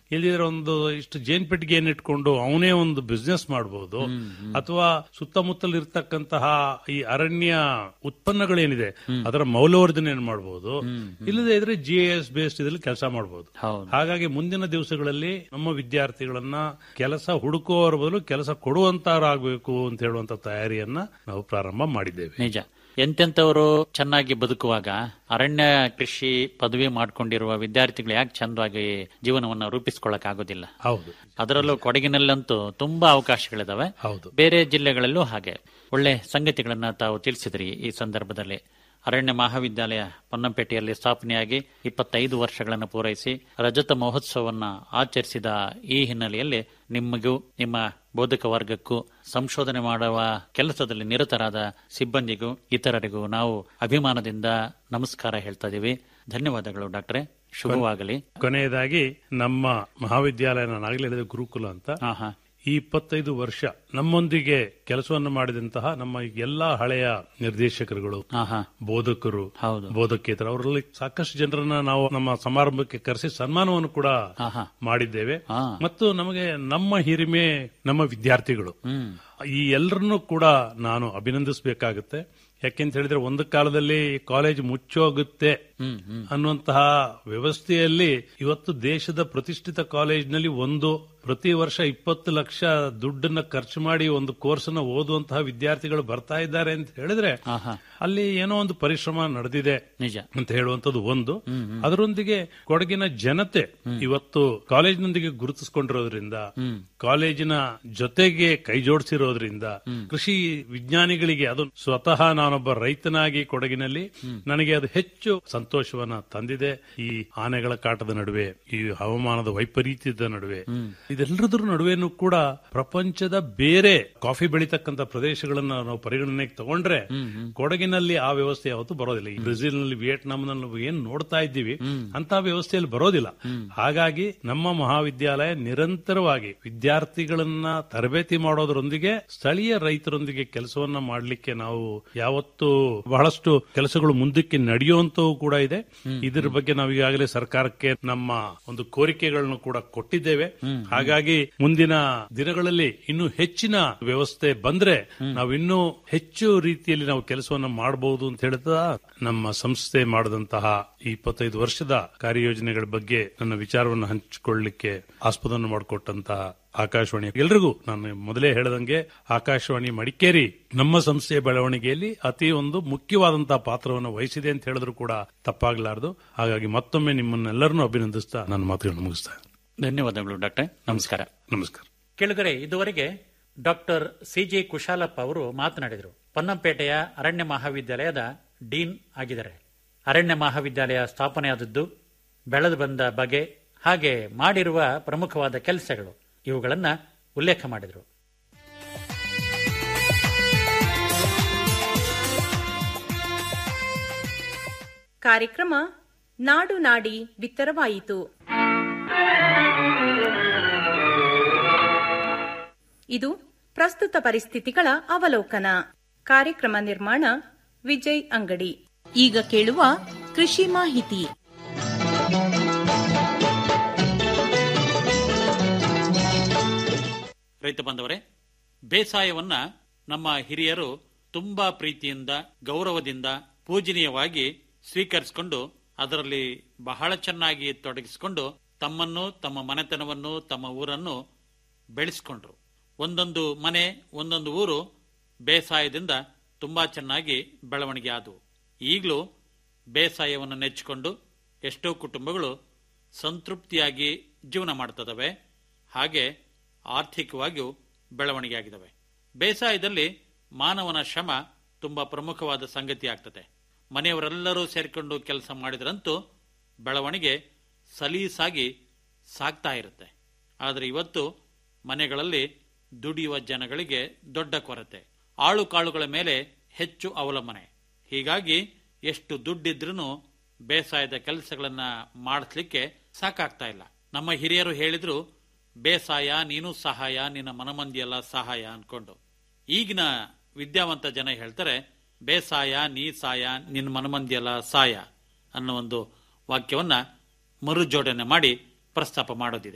G: ಇಲ್ದಿದ್ರೆ ಒಂದು ಇಷ್ಟು ಜೇನ್ ಪೆಟ್ಟಿಗೆಯನ್ನು ಇಟ್ಕೊಂಡು ಅವನೇ ಒಂದು ಬಿಸ್ನೆಸ್ ಮಾಡಬಹುದು ಅಥವಾ ಸುತ್ತಮುತ್ತಲು ಇರ್ತಕ್ಕಂತಹ ಈ ಅರಣ್ಯ ಉತ್ಪನ್ನಗಳೇನಿದೆ ಅದರ ಮೌಲ್ಯವರ್ಧನೆ ಮಾಡಬಹುದು ಇಲ್ಲದೆ ಇದ್ರೆ ಜಿ ಎಸ್ ಬೇಸ್ಡ್ ಇದ್ರಲ್ಲಿ ಕೆಲಸ ಮಾಡಬಹುದು
F: ಹೌದು.
G: ಹಾಗಾಗಿ ಮುಂದಿನ ದಿವಸಗಳಲ್ಲಿ ನಮ್ಮ ವಿದ್ಯಾರ್ಥಿಗಳನ್ನ ಕೆಲಸ ಹುಡುಕುವವರ ಬದಲು ಕೆಲಸ ಕೊಡುವಂತವರಾಗಬೇಕು ಅಂತ ಹೇಳುವಂತ ತಯಾರಿಯನ್ನ ನಾವು ಪ್ರಾರಂಭ ಮಾಡಿದ್ದೇವೆ
F: ನಿಜ ಎಂತೆಂತವರು ಚೆನ್ನಾಗಿ ಬದುಕುವಾಗ ಅರಣ್ಯ ಕೃಷಿ ಪದವಿ ಮಾಡ್ಕೊಂಡಿರುವ ವಿದ್ಯಾರ್ಥಿಗಳು ಯಾಕೆ ಚಂದವಾಗಿ ಜೀವನವನ್ನ ರೂಪಿಸ್ಕೊಳ್ಳಕ್ ಆಗೋದಿಲ್ಲ
G: ಹೌದು
F: ಅದರಲ್ಲೂ ಕೊಡಗಿನಲ್ಲಂತೂ ತುಂಬಾ ಅವಕಾಶಗಳಿದಾವೆ
G: ಹೌದು
F: ಬೇರೆ ಜಿಲ್ಲೆಗಳಲ್ಲೂ ಹಾಗೆ ಒಳ್ಳೆ ಸಂಗತಿಗಳನ್ನ ತಾವು ತಿಳಿಸಿದ್ರಿ ಈ ಸಂದರ್ಭದಲ್ಲಿ ಅರಣ್ಯ ಮಹಾವಿದ್ಯಾಲಯ ಪೊನ್ನಂಪೇಟೆಯಲ್ಲಿ ಸ್ಥಾಪನೆಯಾಗಿ ಇಪ್ಪತ್ತೈದು ವರ್ಷಗಳನ್ನು ಪೂರೈಸಿ ರಜತ ಮಹೋತ್ಸವವನ್ನ ಆಚರಿಸಿದ ಈ ಹಿನ್ನೆಲೆಯಲ್ಲಿ ನಿಮಗೂ ನಿಮ್ಮ ಬೋಧಕ ವರ್ಗಕ್ಕೂ ಸಂಶೋಧನೆ ಮಾಡುವ ಕೆಲಸದಲ್ಲಿ ನಿರತರಾದ ಸಿಬ್ಬಂದಿಗೂ ಇತರರಿಗೂ ನಾವು ಅಭಿಮಾನದಿಂದ ನಮಸ್ಕಾರ ಹೇಳ್ತಾ ಇದೀವಿ ಧನ್ಯವಾದಗಳು ಡಾಕ್ಟ್ರೆ ಶುಭವಾಗಲಿ
G: ಕೊನೆಯದಾಗಿ ನಮ್ಮ ಮಹಾವಿದ್ಯಾಲಯ ನಾನು ಆಗಲೇ ಹೇಳಿದ ಗುರುಕುಲ ಅಂತ
F: ಹಾ ಹಾ
G: ಈ ಇಪ್ಪತ್ತೈದು ವರ್ಷ ನಮ್ಮೊಂದಿಗೆ ಕೆಲಸವನ್ನು ಮಾಡಿದಂತಹ ನಮ್ಮ ಎಲ್ಲಾ ಹಳೆಯ ನಿರ್ದೇಶಕರುಗಳು
F: ಹಾ ಹಾ
G: ಬೋಧಕರು
F: ಹೌದು.
G: ಬೋಧಕೇತರ ಅವರಲ್ಲಿ ಸಾಕಷ್ಟು ಜನರನ್ನ ನಾವು ನಮ್ಮ ಸಮಾರಂಭಕ್ಕೆ ಕರೆಸಿ ಸನ್ಮಾನವನ್ನು ಕೂಡ
F: ಹಾ ಹಾ
G: ಮಾಡಿದ್ದೇವೆ
F: ಹಾ.
G: ಮತ್ತು ನಮಗೆ ನಮ್ಮ ಹಿರಿಮೆ ನಮ್ಮ ವಿದ್ಯಾರ್ಥಿಗಳು
F: ಹ್ಮ್
G: ಈ ಎಲ್ಲರನ್ನೂ ಕೂಡ ನಾನು ಅಭಿನಂದಿಸಬೇಕಾಗುತ್ತೆ ಯಾಕೆಂತ ಹೇಳಿದ್ರೆ ಒಂದು ಕಾಲದಲ್ಲಿ ಕಾಲೇಜ್ ಮುಚ್ಚೋಗುತ್ತೆ
F: ಹ್ಮ್ ಹ್ಮ್
G: ಅನ್ನುವಂತಹ ವ್ಯವಸ್ಥೆಯಲ್ಲಿ ಇವತ್ತು ದೇಶದ ಪ್ರತಿಷ್ಠಿತ ಕಾಲೇಜಿನಲ್ಲಿ ಒಂದು ಪ್ರತಿ ವರ್ಷ ಇಪ್ಪತ್ತು ಲಕ್ಷ ದುಡ್ಡನ್ನ ಖರ್ಚು ಮಾಡಿ ಒಂದು ಕೋರ್ಸ್ ಅನ್ನ ಓದುವಂತಹ ವಿದ್ಯಾರ್ಥಿಗಳು ಬರ್ತಾ ಇದ್ದಾರೆ ಅಂತ ಹೇಳಿದ್ರೆ
F: ಹಾ ಹಾ
G: ಅಲ್ಲಿ ಏನೋ ಒಂದು ಪರಿಶ್ರಮ ನಡೆದಿದೆ
F: ನಿಜ
G: ಅಂತ ಹೇಳುವಂತದ್ದು ಒಂದು ಅದರೊಂದಿಗೆ ಕೊಡಗಿನ ಜನತೆ ಇವತ್ತು ಕಾಲೇಜಿನೊಂದಿಗೆ ಗುರುತಿಸಿಕೊಂಡಿರೋದ್ರಿಂದ ಕಾಲೇಜಿನ ಜೊತೆಗೆ ಕೈ ಜೋಡಿಸಿರೋದ್ರಿಂದ ಕೃಷಿ ವಿಜ್ಞಾನಿಗಳಿಗೆ ಅದು ಸ್ವತಃ ನಾನೊಬ್ಬ ರೈತನಾಗಿ ಕೊಡಗಿನಲ್ಲಿ ನನಗೆ ಅದು ಹೆಚ್ಚು ಸಂತೋಷವನ್ನ ತಂದಿದೆ ಈ ಆನೆಗಳ ಕಾಟದ ನಡುವೆ ಈ ಹವಾಮಾನದ ವೈಪರೀತ್ಯದ ನಡುವೆ ಇದೆಲ್ಲದರ ನಡುವೆನೂ ಕೂಡ ಪ್ರಪಂಚದ ಬೇರೆ ಕಾಫಿ ಬೆಳೀತಕ್ಕಂತ ಪ್ರದೇಶಗಳನ್ನ ನಾವು ಪರಿಗಣನೆಗೆ ತಗೊಂಡ್ರೆ ಕೊಡಗಿನಲ್ಲಿ ಆ ವ್ಯವಸ್ಥೆ ಯಾವತ್ತೂ ಬರೋದಿಲ್ಲ ಈ ಬ್ರೆಜಿಲ್ನಲ್ಲಿ ವಿಯೆಟ್ನಾಂನಲ್ಲಿ ನಾವು ಏನ್ ನೋಡ್ತಾ ಇದ್ದೀವಿ ಅಂತ ವ್ಯವಸ್ಥೆಯಲ್ಲಿ ಬರೋದಿಲ್ಲ ಹಾಗಾಗಿ ನಮ್ಮ ಮಹಾವಿದ್ಯಾಲಯ ನಿರಂತರವಾಗಿ ವಿದ್ಯಾರ್ಥಿಗಳನ್ನ ತರಬೇತಿ ಮಾಡೋದರೊಂದಿಗೆ ಸ್ಥಳೀಯ ರೈತರೊಂದಿಗೆ ಕೆಲಸವನ್ನ ಮಾಡಲಿಕ್ಕೆ ನಾವು ಯಾವತ್ತು ಬಹಳಷ್ಟು ಕೆಲಸಗಳು ಮುಂದಕ್ಕೆ ನಡೆಯುವಂತವು ಕೂಡ ಇದೆ ಇದರ ಬಗ್ಗೆ ನಾವು ಈಗಾಗಲೇ ಸರ್ಕಾರಕ್ಕೆ ನಮ್ಮ ಒಂದು ಕೋರಿಕೆಗಳನ್ನು ಕೂಡ ಕೊಟ್ಟಿದ್ದೇವೆ ಹಾಗಾಗಿ ಮುಂದಿನ ದಿನಗಳಲ್ಲಿ ಇನ್ನು ಹೆಚ್ಚಿನ ವ್ಯವಸ್ಥೆ ಬಂದ್ರೆ ನಾವು ಇನ್ನೂ ಹೆಚ್ಚು ರೀತಿಯಲ್ಲಿ ನಾವು ಕೆಲಸವನ್ನ ಮಾಡಬಹುದು ಅಂತ ಹೇಳ್ತಾ ನಮ್ಮ ಸಂಸ್ಥೆ ಮಾಡಿದಂತಹ ಈ ಇಪ್ಪತ್ತೈದು ವರ್ಷದ ಕಾರ್ಯಯೋಜನೆಗಳ ಬಗ್ಗೆ ನನ್ನ ವಿಚಾರವನ್ನು ಹಂಚಿಕೊಳ್ಳಲಿಕ್ಕೆ ಆಸ್ಪದವನ್ನು ಮಾಡಿಕೊಟ್ಟಂತಹ ಆಕಾಶವಾಣಿ ಎಲ್ರಿಗೂ ನಾನು ಮೊದಲೇ ಹೇಳದಂಗೆ ಆಕಾಶವಾಣಿ ಮಡಿಕೇರಿ ನಮ್ಮ ಸಂಸ್ಥೆಯ ಬೆಳವಣಿಗೆಯಲ್ಲಿ ಅತಿ ಒಂದು ಮುಖ್ಯವಾದಂತಹ ಪಾತ್ರವನ್ನು ವಹಿಸಿದೆ ಅಂತ ಹೇಳಿದ್ರು ಕೂಡ ತಪ್ಪಾಗಲಾರದು ಹಾಗಾಗಿ ಮತ್ತೊಮ್ಮೆ ನಿಮ್ಮನ್ನೆಲ್ಲರನ್ನೂ ಅಭಿನಂದಿಸ್ತಾ ನನ್ನ ಮಾತುಗಳನ್ನು ಮುಗಿಸ್ತಾ
F: ಧನ್ಯವಾದಗಳು ಡಾಕ್ಟ್ರೆ ನಮಸ್ಕಾರ
G: ನಮಸ್ಕಾರ
F: ಕೆಳಗರೆ ಇದುವರೆಗೆ ಡಾಕ್ಟರ್ ಸಿ ಜಿ ಕುಶಾಲಪ್ಪ ಅವರು ಮಾತನಾಡಿದರು ಪೊನ್ನಂಪೇಟೆಯ ಅರಣ್ಯ ಮಹಾವಿದ್ಯಾಲಯದ ಡೀನ್ ಆಗಿದ್ದಾರೆ ಅರಣ್ಯ ಮಹಾವಿದ್ಯಾಲಯ ಸ್ಥಾಪನೆಯಾದದ್ದು ಬೆಳೆದು ಬಂದ ಬಗೆ ಹಾಗೆ ಮಾಡಿರುವ ಪ್ರಮುಖವಾದ ಕೆಲಸಗಳು ಇವುಗಳನ್ನ ಉಲ್ಲೇಖ ಮಾಡಿದರು
H: ಕಾರ್ಯಕ್ರಮ ನಾಡು ನಾಡಿ ಬಿತ್ತರವಾಯಿತು ಇದು ಪ್ರಸ್ತುತ ಪರಿಸ್ಥಿತಿಗಳ ಅವಲೋಕನ ಕಾರ್ಯಕ್ರಮ ನಿರ್ಮಾಣ ವಿಜಯ್ ಅಂಗಡಿ ಈಗ ಕೇಳುವ ಕೃಷಿ ಮಾಹಿತಿ
F: ರೈತ ಬಂದವರೇ ಬೇಸಾಯವನ್ನ ನಮ್ಮ ಹಿರಿಯರು ತುಂಬಾ ಪ್ರೀತಿಯಿಂದ ಗೌರವದಿಂದ ಪೂಜನೀಯವಾಗಿ ಸ್ವೀಕರಿಸಿಕೊಂಡು ಅದರಲ್ಲಿ ಬಹಳ ಚೆನ್ನಾಗಿ ತೊಡಗಿಸಿಕೊಂಡು ತಮ್ಮನ್ನು ತಮ್ಮ ಮನೆತನವನ್ನು ತಮ್ಮ ಊರನ್ನು ಬೆಳೆಸಿಕೊಂಡ್ರು ಒಂದೊಂದು ಮನೆ ಒಂದೊಂದು ಊರು ಬೇಸಾಯದಿಂದ ತುಂಬಾ ಚೆನ್ನಾಗಿ ಬೆಳವಣಿಗೆ ಆದವು ಈಗಲೂ ಬೇಸಾಯವನ್ನು ನೆಚ್ಚಿಕೊಂಡು ಎಷ್ಟೋ ಕುಟುಂಬಗಳು ಸಂತೃಪ್ತಿಯಾಗಿ ಜೀವನ ಮಾಡ್ತದವೆ ಹಾಗೆ ಆರ್ಥಿಕವಾಗಿಯೂ ಬೆಳವಣಿಗೆ ಆಗಿದವೆ ಬೇಸಾಯದಲ್ಲಿ ಮಾನವನ ಶ್ರಮ ತುಂಬಾ ಪ್ರಮುಖವಾದ ಸಂಗತಿ ಆಗ್ತದೆ ಮನೆಯವರೆಲ್ಲರೂ ಸೇರಿಕೊಂಡು ಕೆಲಸ ಮಾಡಿದ್ರಂತೂ ಬೆಳವಣಿಗೆ ಸಲೀಸಾಗಿ ಸಾಗ್ತಾ ಇರುತ್ತೆ ಆದರೆ ಇವತ್ತು ಮನೆಗಳಲ್ಲಿ ದುಡಿಯುವ ಜನಗಳಿಗೆ ದೊಡ್ಡ ಕೊರತೆ ಆಳು ಕಾಳುಗಳ ಮೇಲೆ ಹೆಚ್ಚು ಅವಲಂಬನೆ ಹೀಗಾಗಿ ಎಷ್ಟು ದುಡ್ಡಿದ್ರೂ ಬೇಸಾಯದ ಕೆಲಸಗಳನ್ನ ಮಾಡಿಸ್ಲಿಕ್ಕೆ ಸಾಕಾಗ್ತಾ ಇಲ್ಲ ನಮ್ಮ ಹಿರಿಯರು ಹೇಳಿದ್ರು ಬೇಸಾಯ ನೀನು ಸಹಾಯ ನಿನ್ನ ಮನಮಂದಿಯಲ್ಲ ಸಹಾಯ ಅನ್ಕೊಂಡು ಈಗಿನ ವಿದ್ಯಾವಂತ ಜನ ಹೇಳ್ತಾರೆ ಬೇಸಾಯ ನೀ ಸಾಯ ನಿನ್ನ ಮನಮಂದಿಯಲ್ಲ ಸಾಯ ಅನ್ನೋ ಒಂದು ವಾಕ್ಯವನ್ನ ಮರುಜೋಡಣೆ ಮಾಡಿ ಪ್ರಸ್ತಾಪ ಮಾಡೋದಿದೆ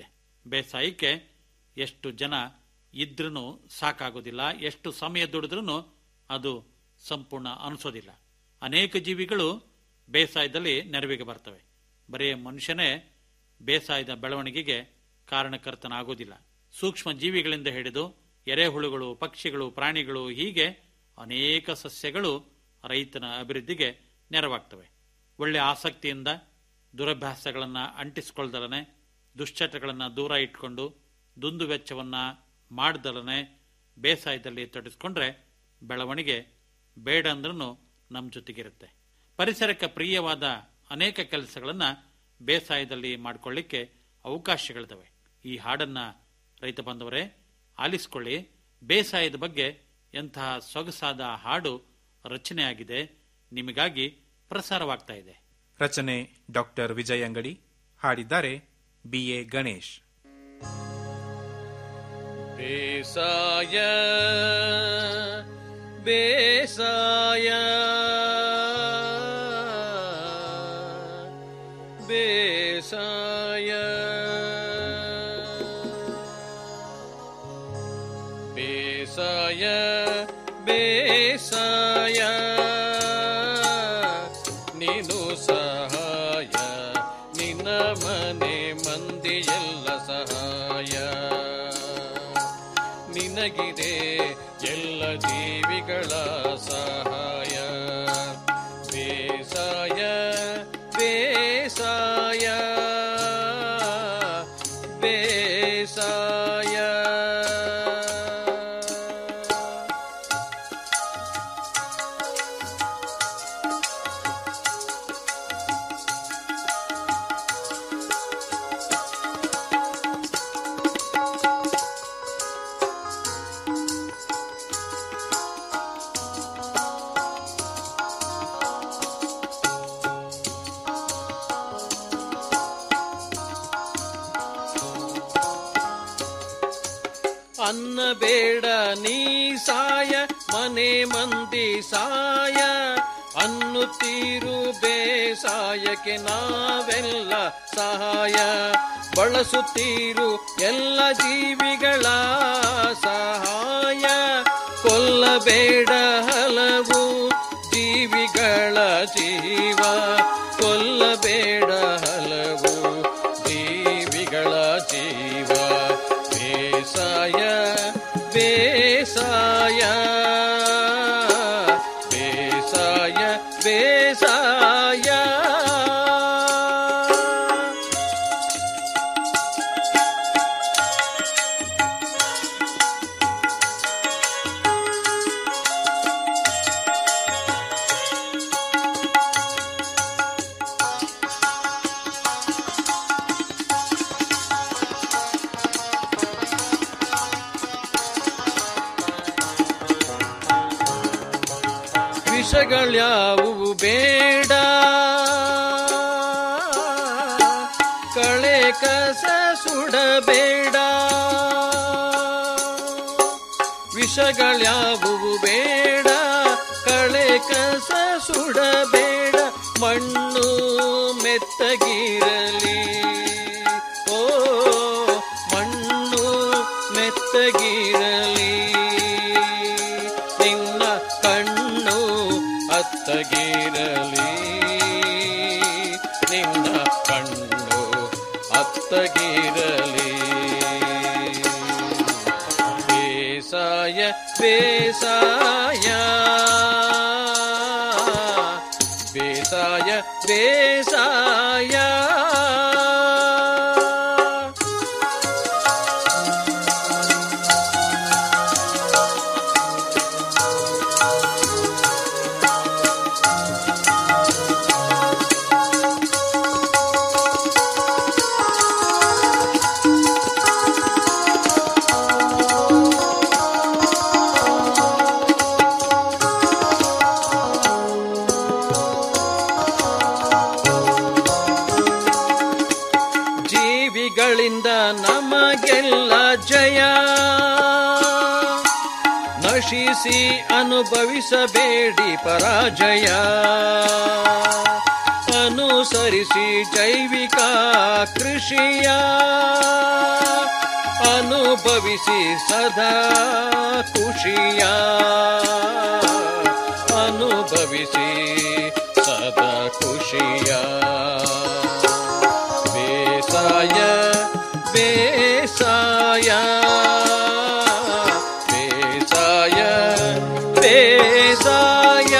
F: ಬೇಸಾಯಕ್ಕೆ ಎಷ್ಟು ಜನ ಇದ್ರೂ ಸಾಕಾಗೋದಿಲ್ಲ ಎಷ್ಟು ಸಮಯ ದುಡಿದ್ರೂ ಅದು ಸಂಪೂರ್ಣ ಅನಿಸೋದಿಲ್ಲ ಅನೇಕ ಜೀವಿಗಳು ಬೇಸಾಯದಲ್ಲಿ ನೆರವಿಗೆ ಬರ್ತವೆ ಬರೀ ಮನುಷ್ಯನೇ ಬೇಸಾಯದ ಬೆಳವಣಿಗೆಗೆ ಕಾರಣಕರ್ತನಾಗೋದಿಲ್ಲ ಸೂಕ್ಷ್ಮ ಜೀವಿಗಳಿಂದ ಹಿಡಿದು ಎರೆಹುಳುಗಳು ಪಕ್ಷಿಗಳು ಪ್ರಾಣಿಗಳು ಹೀಗೆ ಅನೇಕ ಸಸ್ಯಗಳು ರೈತನ ಅಭಿವೃದ್ಧಿಗೆ ನೆರವಾಗ್ತವೆ ಒಳ್ಳೆ ಆಸಕ್ತಿಯಿಂದ ದುರಭ್ಯಾಸಗಳನ್ನು ಅಂಟಿಸಿಕೊಳ್ದಲನೆ ದುಶ್ಚಟಗಳನ್ನು ದೂರ ಇಟ್ಕೊಂಡು ದುಂದು ವೆಚ್ಚವನ್ನ ಮಾಡ್ದಲನೆ ಬೇಸಾಯದಲ್ಲಿ ತೊಡಗಿಸ್ಕೊಂಡ್ರೆ ಬೆಳವಣಿಗೆ ಬೇಡ ಅಂದ್ರೂ ನಮ್ಮ ಜೊತೆಗಿರುತ್ತೆ ಪರಿಸರಕ್ಕೆ ಪ್ರಿಯವಾದ ಅನೇಕ ಕೆಲಸಗಳನ್ನ ಬೇಸಾಯದಲ್ಲಿ ಮಾಡಿಕೊಳ್ಳಿಕ್ಕೆ ಅವಕಾಶಗಳಿದಾವೆ ಈ ಹಾಡನ್ನ ರೈತ ಬಾಂಧವರೇ ಆಲಿಸ್ಕೊಳ್ಳಿ ಬೇಸಾಯದ ಬಗ್ಗೆ ಎಂತಹ ಸೊಗಸಾದ ಹಾಡು ರಚನೆಯಾಗಿದೆ ನಿಮಗಾಗಿ ಪ್ರಸಾರವಾಗ್ತಾ ಇದೆ
I: ರಚನೆ ಡಾಕ್ಟರ್ ವಿಜಯ್ ಅಂಗಡಿ ಹಾಡಿದ್ದಾರೆ ಬಿಎ ಗಣೇಶ್
C: ಬೇಸಾಯ ಬೇಸಾಯ ಬೇಸಾಯ ಬೇಸಾಯ ಬೇಸಾಯ ನೀನು ಸಹಾಯ ನಿನ್ನ ಮನೆ ಮಂದಿಯೆಲ್ಲ ಸಹಾಯ ನಿನಗಿದೆ ಎಲ್ಲ ಜೀವಿಗಳ ಸಹಾಯ ಬೇಸಾಯ ಬೇಸಾಯ ಬೇಸಾಯ ಅನ್ನ ಬೇಡ ನೀ ಸಾಯ ಮನೆ ಮಂದಿ ಸಾಯ ಅನ್ನುತ್ತೀರು ಬೇಸಾಯಕ್ಕೆ ನಾವೆಲ್ಲ ಸಹಾಯ ಬಳಸುತ್ತೀರು ಎಲ್ಲ ಜೀವಿಗಳ ಸಹಾಯ ಕೊಲ್ಲಬೇಡ ಹಲವು ಜೀವಿಗಳ ಜೀವ ಕೊಲ್ಲಬೇಡ ಹಲವು ಜೀವಿಗಳ ಜೀವ ಬೇಸಾಯ ಬೇಸಾಯ ಬೇಸಾಯ ಬೇಸಾಯ ವಿಷಗಳ್ಯಾವುವು ಬೇಡ ಕಳೆ ಕಸ ಸುಡಬೇಡ ವಿಷಗಳ್ಯಾವುವು ಬೇಡ ಕಳೆ ಕಸ ಸುಡಬೇಡ ಮಣ್ಣು ಮೆತ್ತಗಿರಲಿ ಓ ಮಣ್ಣು ಮೆತ್ತಗಿರಲಿ ನಿನ್ನ ಕಣ್ಣು ಅತ್ತಗಿರಲಿ ನಿನ್ನ ಕಣ್ಣು ಅತ್ತಗಿರಲಿ ಬೇಸಾಯ ಬೇಸಾಯ ಬೇಸಾಯ ಬೇಸಾಯ ಜೀವಿಗಳಿಂದ ನಮಗೆಲ್ಲ ಜಯ ನಶಿಸಿ ಅನುಭವಿಸಬೇಡಿ ಪರಾಜಯ ಅನುಸರಿಸಿ ಜೈವಿಕ ಕೃಷಿಯ ಅನುಭವಿಸಿ ಸದಾ ಖುಷಿಯ ಅನುಭವಿಸಿ ಸದಾ ಖುಷಿಯ ಬೇಸಾಯ ಬೇಸಾಯ ಬೇಸಾಯ ಬೇಸಾಯ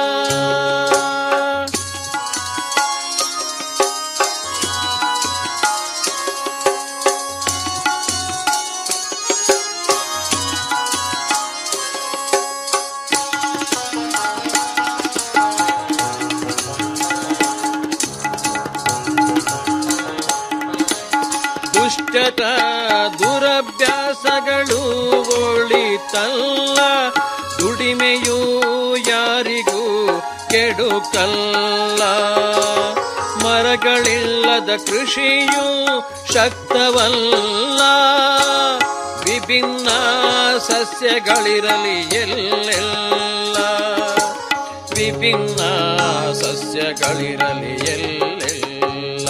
C: ದುಷ್ಟತ ದುರಭ್ಯಾಸಗಳು ಒಳಿತಲ್ಲ ದುಡಿಮೆಯು ಯಾರಿಗೂ ಕೆಡುಕಲ್ಲ ಮರಗಳಿಲ್ಲದ ಕೃಷಿಯು ಶಕ್ತವಲ್ಲ ವಿಭಿನ್ನ ಸಸ್ಯಗಳಿರಲಿ ಎಲ್ಲೆಲ್ಲ ವಿಭಿನ್ನ ಸಸ್ಯಗಳಿರಲಿ ಎಲ್ಲೆಲ್ಲ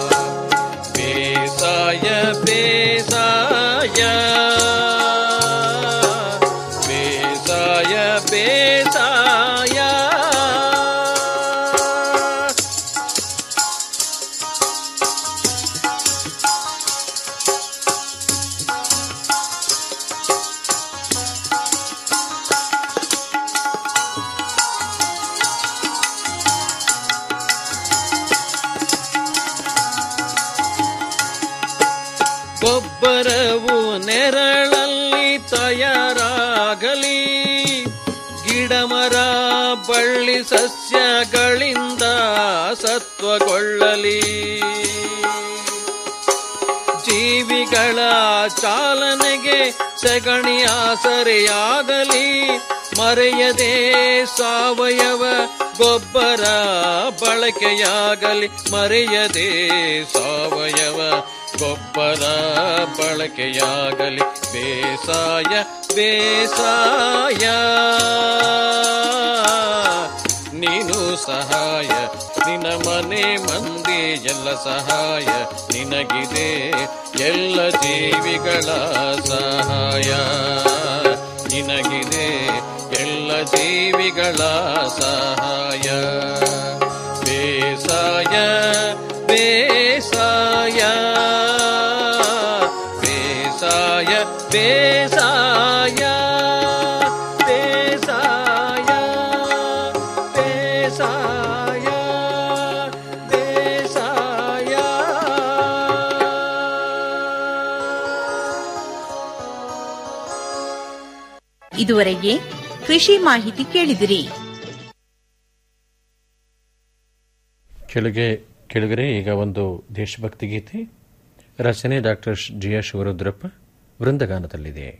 C: ಬೇಸಾಯ ಬೇಸಾಯ ಬೇಸಾಯ ಬೇಸಾಯ ಗೊಬ್ಬರವು ನೆರಳಲ್ಲಿ ತಯಾರಾಗಲಿ ಗಿಡಮರ ಬಳ್ಳಿ ಸಸ್ಯಗಳಿಂದ ಸತ್ವಗೊಳ್ಳಲಿ ಜೀವಿಗಳ ಚಾಲನೆಗೆ ಸಗಣಿ ಆಸರೆಯಾಗಲಿ ಮರೆಯದೆ ಸಾವಯವ ಗೊಬ್ಬರ ಬಳಕೆಯಾಗಲಿ ಮರೆಯದೆ ಸಾವಯವ ಗೊಬ್ಬರ ಬಳಕೆಯಾಗಲಿ ಬೇಸಾಯ ಬೇಸಾಯ ನೀನು ಸಹಾಯ ನಿನ್ನ ಮನೆ ಮಂದಿ ಎಲ್ಲ ಸಹಾಯ ನಿನಗಿದೆ ಎಲ್ಲ ಜೀವಿಗಳ ಸಹಾಯ ನಿನಗಿದೆ ಎಲ್ಲ ಜೀವಿಗಳ ಸಹಾಯ ಬೇಸಾಯ ಬೇಸಾಯ ಬೇಸಾಯ ಬೇಸಾಯ ಬೇಸಾಯ ಬೇಸಾಯ ಬೇಸಾಯ
H: ಇದುವರೆಗೆ ಕೃಷಿ ಮಾಹಿತಿ ಕೇಳಿದಿರಿ
B: ಕೆಳಗೆ ಕೆಳಗರೆ ಈಗ ಒಂದು ದೇಶಭಕ್ತಿ ಗೀತೆ ರಚನೆ ಡಾಕ್ಟರ್ ಜಿ ಎಸ್ ಶಿವರುದ್ರಪ್ಪ ವೃಂದಗಾನದಲ್ಲಿದೆ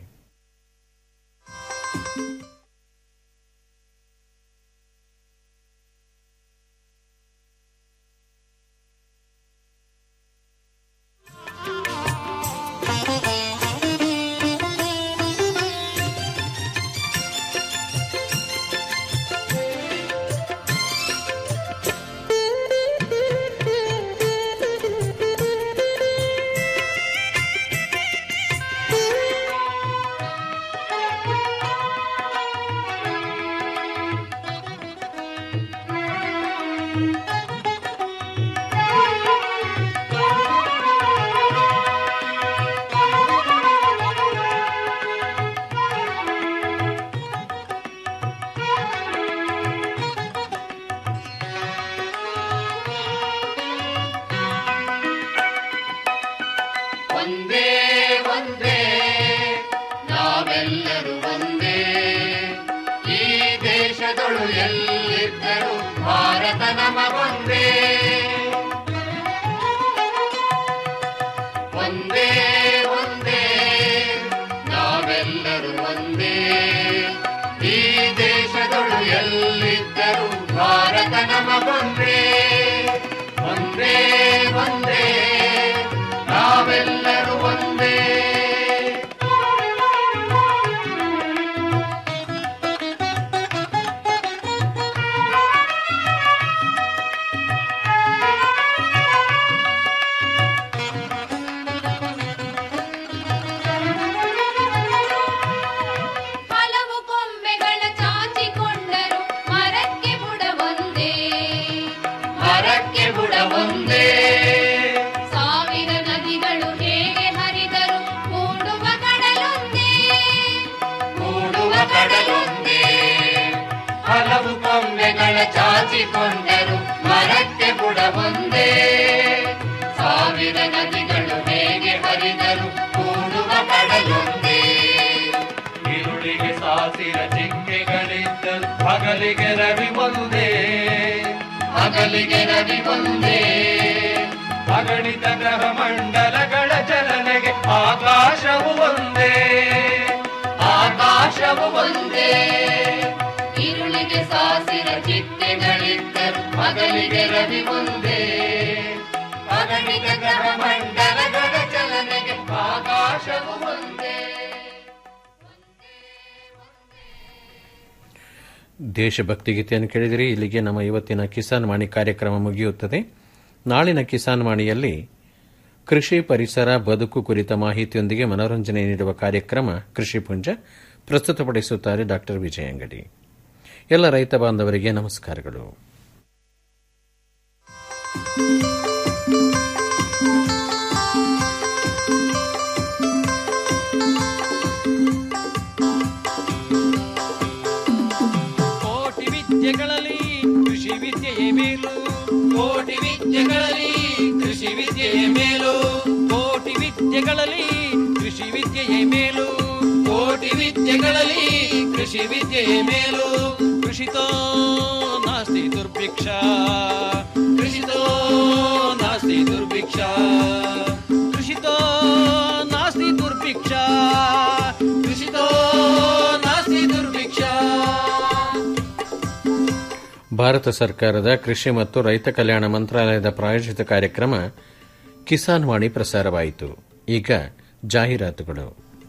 J: ಒಂದೇ ಒಂದೇ ನಾವೆಲ್ಲರೂ ಒಂದೇ ಈ ದೇಶದೊಳು ಎಲ್ಲಿದ್ದರೂ ಭಾರತ ನಮಗೊಂದೇ ಒಂದೇ ಒಂದೇ ನಾವೆಲ್ಲರೂ ಒಂದೇ ಈ ದೇಶದೊಳು ಎಲ್ಲಿದ್ದರೂ ಭಾರತ ನಮಗೊಂದೇ ಒಂದೇ ಒಂದೇ ನಾವೆಲ್ಲರೂ ಒಂದೇ ಹಲವು ಕೊಂಬೆಗಳ ಚಾಚಿಕೊಂಡರು ಮರಕ್ಕೆ ಬುಡವೊಂದೇ ಸಾವಿರ ನದಿಗಳು ಹೇಗೆ ಹರಿದರು ಕೂಡುವ ಕಡಲೊಂದೇ
C: ഇരുളിಗೆ ಸಾಸಿರ ಚಿಕ್ಕೆಗಳಿದ್ದರು ಹಗಲಿಗೆ ರವಿ ಒಂದೇ
J: ಹಗಲಿಗೆ ರವಿ ಒಂದೇ
C: ಅಗಣಿತ ಗ್ರಹ ಮಂಡಲಗಳ ಚಲನೆಗೆ ಆಕಾಶವು ಒಂದೇ
J: ಆಕಾಶವು ಒಂದೇ ഇരുಳಿಗೆ ಸಾಸಿರ ಚಿಟ್ಟೆಗಳಿದ್ದರು ಹಗಲಿಗೆ ರವಿ ಒಂದೇ ಅಗಣಿತ ಗ್ರಹ ಮಂಡಲಗಳ ಚಲನೆಗೆ ಆಕಾಶವು ಒಂದೇ
B: ದೇಶಭಕ್ತಿ ಗೀತೆಯನ್ನು ಕೇಳಿದಿರಿ ಇಲ್ಲಿಗೆ ನಮ್ಮ ಇವತ್ತಿನ ಕಿಸಾನ್ ವಾಣಿ ಕಾರ್ಯಕ್ರಮ ಮುಗಿಯುತ್ತದೆ ನಾಳಿನ ಕಿಸಾನ್ ವಾಣಿಯಲ್ಲಿ ಕೃಷಿ ಪರಿಸರ ಬದುಕು ಕುರಿತ ಮಾಹಿತಿಯೊಂದಿಗೆ ಮನೋರಂಜನೆ ನೀಡುವ ಕಾರ್ಯಕ್ರಮ ಕೃಷಿ ಪುಂಜ ಪ್ರಸ್ತುತಪಡಿಸುತ್ತಾರೆ ಡಾ ವಿಜಯಂಗಡಿ ಎಲ್ಲ ರೈತ ಬಾಂಧವರಿಗೆ ನಮಸ್ಕಾರಗಳು
C: ಕೋಟಿ ವಿದ್ಯೆಗಳಲ್ಲಿ ಕೃಷಿ ವಿದ್ಯೆಯೇ ಮೇಲು ಕೋಟಿ ವಿದ್ಯೆಗಳಲ್ಲಿ ಕೃಷಿ ವಿದ್ಯೆಯೇ ಮೇಲು ಕೋಟಿ ವಿದ್ಯೆಗಳಲ್ಲಿ ಕೃಷಿ ವಿದ್ಯೆಯೇ ಮೇಲು ಕೋಟಿ ವಿದ್ಯೆಗಳಲ್ಲಿ ಕೃಷಿ ವಿದ್ಯೆಯೇ ಮೇಲು ಕೃಷಿತೋ ನಾಸ್ತಿ ದುರ್ಭಿಕ್ಷ ಕೃಷಿತೋ ನಾಸ್ತಿ ದುರ್ಭಿಕ್ಷ ಕೃಷಿತೋ ನಾಸ್ತಿ ದುರ್ಭಿಕ್ಷ ಕೃಷಿತೋ ನಾಸ್ತಿ ದುರ್ಭಿಕ್ಷ
B: ಭಾರತ ಸರ್ಕಾರದ ಕೃಷಿ ಮತ್ತು ರೈತ ಕಲ್ಯಾಣ ಮಂತ್ರಾಲಯದ ಪ್ರಾಯೋಜಿತ ಕಾರ್ಯಕ್ರಮ ಕಿಸಾನ್ ವಾಣಿ ಪ್ರಸಾರವಾಯಿತು ಈಗ ಜಾಹೀರಾತುಗಳು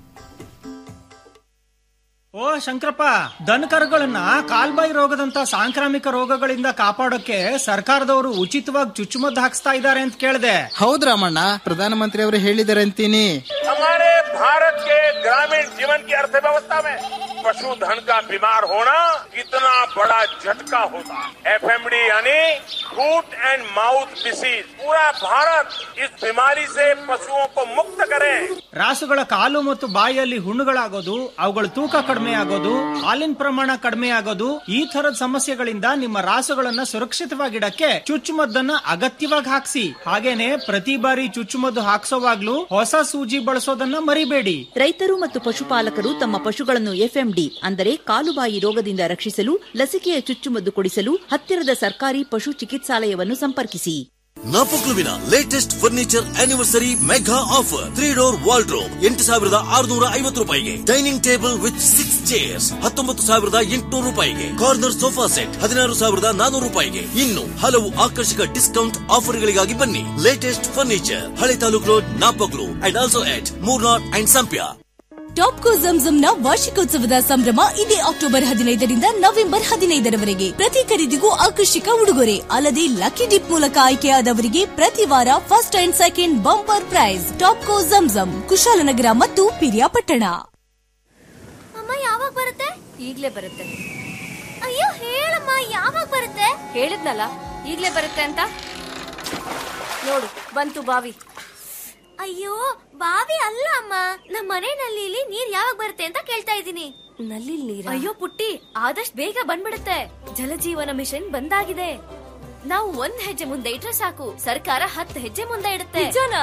K: ಓ ಶಂಕರಪ್ಪ ದನಕರುಗಳನ್ನ ಕಾಲ್ಬಾಯಿ ರೋಗದಂತ ಸಾಂಕ್ರಾಮಿಕ ರೋಗಗಳಿಂದ ಕಾಪಾಡೋಕೆ ಸರ್ಕಾರದವರು ಉಚಿತವಾಗಿ ಚುಚ್ಚುಮದ್ದು ಹಾಕ್ಸ್ತಾ ಇದ್ದಾರೆ ಅಂತ ಕೇಳಿದೆ
L: ಹೌದ್ ರಾಮಣ್ಣ ಪ್ರಧಾನಮಂತ್ರಿ ಅವರು ಹೇಳಿದ್ದಾರೆ ಅಂತೀನಿ
M: हमारे भारत के ग्रामीण जीवन की अर्थव्यवस्था में पशुधन का बीमार होना कितना बड़ा झटका होता है एफएमडी यानी फूट एंड माउथ डिसीज पूरा भारत इस बीमारी से पशुओं को मुक्त करे
K: ರಾಸುಗಳ ಕಾಲು ಮತ್ತು ಬಾಯಿಯಲ್ಲಿ ಹುಣ್ಣುಗಳಾಗೋದು ಅವುಗಳ ತೂಕ ಕಡಿಮೆ ಆಗೋದು ಹಾಲಿನ ಪ್ರಮಾಣ ಕಡಿಮೆ ಆಗೋದು ಈ ತರದ ಸಮಸ್ಯೆಗಳಿಂದ ನಿಮ್ಮ ರಾಸುಗಳನ್ನ ಸುರಕ್ಷಿತವಾಗಿಡಕ್ಕೆ ಚುಚ್ಚುಮದ್ದನ್ನ ಅಗತ್ಯವಾಗಿ ಹಾಕ್ಸಿ ಹಾಗೇನೆ ಪ್ರತಿ ಬಾರಿ ಚುಚ್ಚುಮದ್ದು ಹಾಕ್ಸೋವಾಗ್ಲೂ ಹೊಸ ಸೂಜಿ ಬಳಸೋದನ್ನ ಮರಿಬೇಡಿ
N: ರೈತರು ಮತ್ತು ಪಶುಪಾಲಕರು ತಮ್ಮ ಪಶುಗಳನ್ನು ಎಫ್ಎಂಡಿ ಅಂದರೆ ಕಾಲುಬಾಯಿ ರೋಗದಿಂದ ರಕ್ಷಿಸಲು ಲಸಿಕೆಯ ಚುಚ್ಚುಮದ್ದು ಕೊಡಿಸಲು ಹತ್ತಿರದ ಸರ್ಕಾರಿ ಪಶು ಚಿಕಿತ್ಸಾಲಯವನ್ನು ಸಂಪರ್ಕಿಸಿ
O: ನಾಪೊಕ್ಲುವಿನ latest furniture anniversary mega offer three door wardrobe ಎಂಟು ಸಾವಿರದ ಆರುನೂರ ಐವತ್ತು ರೂಪಾಯಿಗೆ dining table with six chairs ಹತ್ತೊಂಬತ್ತು ಸಾವಿರದ ಎಂಟುನೂರು ರೂಪಾಯಿಗೆ ಕಾರ್ನರ್ ಸೋಫಾ ಸೆಟ್ ಹದಿನಾರು ಸಾವಿರದ ನಾನೂರು ರೂಪಾಯಿಗೆ ಇನ್ನು ಹಲವು ಆಕರ್ಷಕ ಡಿಸ್ಕೌಂಟ್ ಆಫರ್ಗಳಿಗಾಗಿ ಬನ್ನಿ ಲೇಟೆಸ್ಟ್ ಫರ್ನಿಚರ್ ಹಳೆ taluk road Napoklu and also at Murnad and Sampya
P: Topco ಜಂಜಂನ ವಾರ್ಷಿಕೋತ್ಸವದ ಸಂಭ್ರಮ ಇದೇ ಅಕ್ಟೋಬರ್ ಹದಿನೈದರಿಂದ ನವೆಂಬರ್ ಹದಿನೈದರವರೆಗೆ ಪ್ರತಿ ಖರೀದಿಗೂ ಆಕರ್ಷಕ ಉಡುಗೊರೆ ಅಲ್ಲದೆ ಲಕ್ಕಿ ಡಿಪ್ ಮೂಲಕ ಆಯ್ಕೆಯಾದವರಿಗೆ ಪ್ರತಿ ವಾರ first and second bumper prize Topco Zamzam Kushalnagar ಮತ್ತು ಪಿರಿಯಾಪಟ್ಟಣ
Q: ಅಮ್ಮ ಯಾವಾಗ ಬರುತ್ತೆ ಈಗ್ಲೇ ಬರುತ್ತೆ ಅಯ್ಯೋ ಹೇಳಮ್ಮ ಯಾವಾಗ ಬರುತ್ತೆ ಹೇಳಿದ್ನಲ್ಲ ಈಗ್ಲೇ ಬರುತ್ತೆ ಅಂತ ನೋಡು ಬಂತು ಬಾವಿ ಅಯ್ಯೋ ಬಾವಿ ಅಲ್ಲ ಅಮ್ಮ ನಮ್ಮ ಮನೆ ನಲ್ಲಿಲಿ ನೀರ್ ಯಾವಾಗ ಬರುತ್ತೆ ಅಂತ ಕೇಳ್ತಾ ಇದ್ದೀನಿ ನಲ್ಲಿ ನೀರ್ ಅಯ್ಯೋ ಪುಟ್ಟಿ ಆದಷ್ಟು ಬೇಗ ಬಂದ್ಬಿಡುತ್ತೆ ಜಲಜೀವನ ಮಿಷನ್ ಬಂದಾಗಿದೆ ನಾವು ಒಂದ್ ಹೆಜ್ಜೆ ಮುಂದೆ ಇಟ್ರೆ ಸಾಕು ಸರ್ಕಾರ ಹತ್ತು ಹೆಜ್ಜೆ ಮುಂದೆ ಇಡುತ್ತೆ ನಿಜನಾ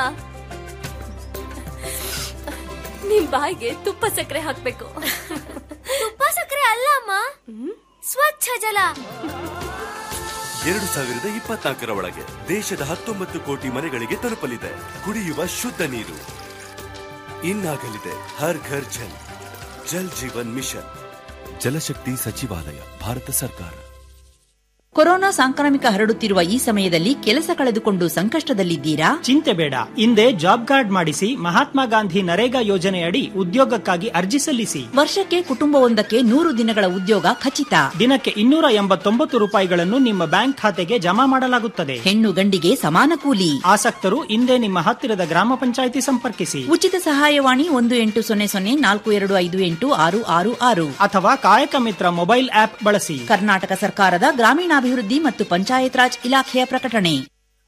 Q: ನಿಮ್ ಬಾಯಿಗೆ ತುಪ್ಪ ಸಕ್ಕರೆ ಹಾಕ್ಬೇಕು ತುಪ್ಪ ಸಕ್ಕರೆ ಅಲ್ಲ ಅಮ್ಮ ಸ್ವಚ್ಛ ಜಲ
R: ಎರಡು ಸಾವಿರದ ಇಪ್ಪತ್ನಾಲ್ಕರ ಒಳಗೆ ದೇಶದ ಹತ್ತೊಂಬತ್ತು ಕೋಟಿ ಮನೆಗಳಿಗೆ ತಲುಪಲಿದೆ ಕುಡಿಯುವ ಶುದ್ಧ ನೀರು ಇನ್ನಾಗಲಿದೆ ಹರ್ ಘರ್ ಜಲ್ ಜಲ್ ಜೀವನ್ ಮಿಷನ್ ಜಲಶಕ್ತಿ ಸಚಿವಾಲಯ ಭಾರತ ಸರ್ಕಾರ
N: ಕೊರೋನಾ ಸಾಂಕ್ರಾಮಿಕ ಹರಡುತ್ತಿರುವ ಈ ಸಮಯದಲ್ಲಿ ಕೆಲಸ ಕಳೆದುಕೊಂಡು ಸಂಕಷ್ಟದಲ್ಲಿದ್ದೀರಾ
K: ಚಿಂತೆ ಬೇಡ ಹಿಂದೆ ಜಾಬ್ ಕಾರ್ಡ್ ಮಾಡಿಸಿ ಮಹಾತ್ಮ ಗಾಂಧಿ ನರೇಗಾ ಯೋಜನೆಯಡಿ ಉದ್ಯೋಗಕ್ಕಾಗಿ ಅರ್ಜಿ ಸಲ್ಲಿಸಿ
N: ವರ್ಷಕ್ಕೆ ಕುಟುಂಬವೊಂದಕ್ಕೆ ನೂರು ದಿನಗಳ ಉದ್ಯೋಗ ಖಚಿತ
K: ದಿನಕ್ಕೆ ಇನ್ನೂರ ಎಂಬತ್ತೊಂಬತ್ತು ರೂಪಾಯಿಗಳನ್ನು ನಿಮ್ಮ ಬ್ಯಾಂಕ್ ಖಾತೆಗೆ ಜಮಾ ಮಾಡಲಾಗುತ್ತದೆ
N: ಹೆಣ್ಣು ಗಂಡಿಗೆ ಸಮಾನ ಕೂಲಿ
K: ಆಸಕ್ತರು ಹಿಂದೆ ನಿಮ್ಮ ಹತ್ತಿರದ ಗ್ರಾಮ ಪಂಚಾಯಿತಿ ಸಂಪರ್ಕಿಸಿ
N: ಉಚಿತ ಸಹಾಯವಾಣಿ ಒಂದು ಎಂಟು ಸೊನ್ನೆ ಸೊನ್ನೆ ನಾಲ್ಕು ಎರಡು ಐದು ಎಂಟು ಆರು ಆರು ಆರು
K: ಅಥವಾ ಕಾಯಕ ಮಿತ್ರ ಮೊಬೈಲ್ ಆಪ್ ಬಳಸಿ
N: ಕರ್ನಾಟಕ ಸರ್ಕಾರದ ಗ್ರಾಮೀಣಾಭಿವೃದ್ಧಿ ಮತ್ತು ಪಂಚಾಯತ್ ರಾಜ್ ಇಲಾಖೆಯ ಪ್ರಕಟಣೆ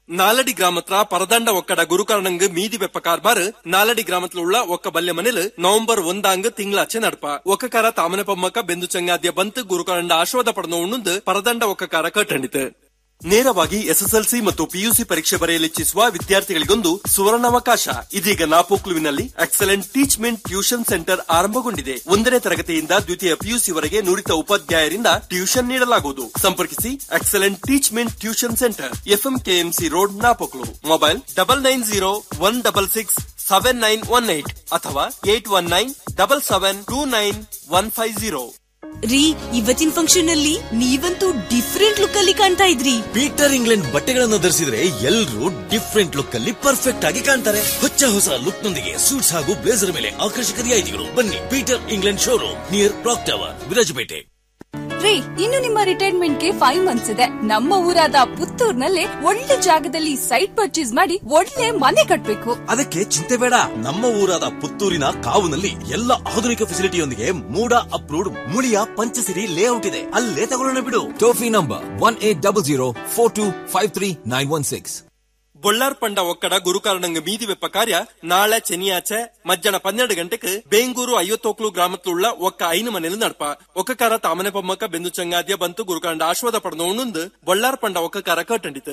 S: நாலடி கிராமத்துல பரதாண்ட ஒக்கட குருகரணங்கு மீதி வெப்ப கார்பார் நாலடி கிராமத்துல உள்ள ஒக்க பல்ய ಮನೇಲಿ ನವೆಂಬರ್ ಒಂದಾಂಗ್ ತಿಂಗಳಾಚೆ ನಡ್ಪ ಒಕ್ಕಕಾರ ತಾಮನೆ ಪಮ್ಮಕ್ಕ ಬೆಂದು ಚಂಗಾದ್ಯ ಬಂತು ಗುರುಕರಂಡ ಆಶ್ವಾದ ಪಡೆದ ಉಣ್ಣುಂದು ಪರದಂಡ ಒಕ್ಕಕಾರ ಕಟ್ಟಣಿತು ನೇರವಾಗಿ ಎಸ್ಎಸ್ಎಲ್ಸಿ ಮತ್ತು ಪಿಯುಸಿ ಪರೀಕ್ಷೆ ಬರೆಯಲಿಚ್ಛಿಸುವ ವಿದ್ಯಾರ್ಥಿಗಳಿಗೊಂದು ಸುವರ್ಣಾವಕಾಶ ಇದೀಗ ನಾಪೋಕ್ಲುವಿನಲ್ಲಿ ಎಕ್ಸಲೆಂಟ್ ಟೀಚ್ಮೆಂಟ್ ಟ್ಯೂಷನ್ ಸೆಂಟರ್ ಆರಂಭಗೊಂಡಿದೆ ಒಂದನೇ ತರಗತಿಯಿಂದ ದ್ವಿತೀಯ ಪಿಯುಸಿ ವರೆಗೆ ನುರಿತ ಉಪಾಧ್ಯಾಯರಿಂದ ಟ್ಯೂಷನ್ ನೀಡಲಾಗುವುದು ಸಂಪರ್ಕಿಸಿ excellent teachment tuition centre FM KMC road Napoklu mobile double nine zero one double six seven nine one eight ಅಥವಾ eight one nine double seven two nine one five zero
P: ರೀ ಇವತ್ತಿನ ಫಂಕ್ಷನ್ ಅಲ್ಲಿ ನೀವಂತೂ different look ಅಲ್ಲಿ ಕಾಣ್ತಾ ಇದ್ರಿ
O: Peter England ಬಟ್ಟೆಗಳನ್ನು ಧರಿಸಿದ್ರೆ ಎಲ್ಲರೂ ಡಿಫ್ರೆಂಟ್ ಲುಕ್ ಅಲ್ಲಿ ಪರ್ಫೆಕ್ಟ್ ಆಗಿ ಕಾಣ್ತಾರೆ ಹೊಚ್ಚ ಹೊಸ ಲುಕ್ ನೊಂದಿಗೆ ಸೂಟ್ಸ್ ಹಾಗೂ ಬ್ಲೇಸರ್ ಮೇಲೆ ಆಕರ್ಷಕ ರಿಯಾಯಿತಿಗಳು ಬನ್ನಿ Peter England showroom near clock tower Virajpet
T: ರೀ ಇನ್ನು ನಿಮ್ಮ ರಿಟೈರ್ಮೆಂಟ್ ಗೆ ಫೈವ್ ಮಂತ್ಸ್ ಇದೆ ನಮ್ಮ ಊರಾದ ಪುತ್ತೂರ್ನಲ್ಲೇ ಒಳ್ಳೆ ಜಾಗದಲ್ಲಿ ಸೈಟ್ ಪರ್ಚೇಸ್ ಮಾಡಿ ಒಳ್ಳೆ ಮನೆ ಕಟ್ಬೇಕು
O: ಅದಕ್ಕೆ ಚಿಂತೆ ಬೇಡ ನಮ್ಮ ಊರಾದ ಪುತ್ತೂರಿನ ಕಾವುನಲ್ಲಿ ಎಲ್ಲ ಆಧುನಿಕ ಫೆಸಿಲಿಟಿಯೊಂದಿಗೆ MUDA approved Muliya Panchasiri layout ಇದೆ ಅಲ್ಲೇ ತಗೊಳ್ಳೋಣ ಬಿಡು
U: ಟೋಫಿ number one eight double zero four two five three nine one six
S: ಬೊಳ್ಳಾರ್ ಪಂಡ ಒಕ್ಕಡ ಗುರುಕಾರಣಂಗ ಮೀದಿ ವೆಪ್ಪ ಕಾರ್ಯ ನಾಳೆ ಚೆನಿಯಾಚೆ ಮಧ್ಯಾಹ್ನ ಪನ್ನೆರಡು ಗಂಟೆಗೆ ಬೇಂಗೂರು ಐವತ್ತೋಕ್ಲು ಗ್ರಾಮತ್ലുള്ള ಒಕ್ಕ ಐನು ಮನೇಲಿ ನಡ್ಪ ಒಕ್ಕಕಾರ ತಾಮನೆ ಪಮ್ಮಕ್ಕ ಬೆಂದು ಚಂಗಾದ್ಯ ಬಂತು ಗುರುಕಾಂಡ ಆಶ್ವಾದ ಪಡೆದ ಉಣ್ಣುಂದು ಬೊಳ್ಳಾರ್ ಪಂಡ ಒಕ್ಕಕಾರ ಕಟ್ಟಂಡಿತು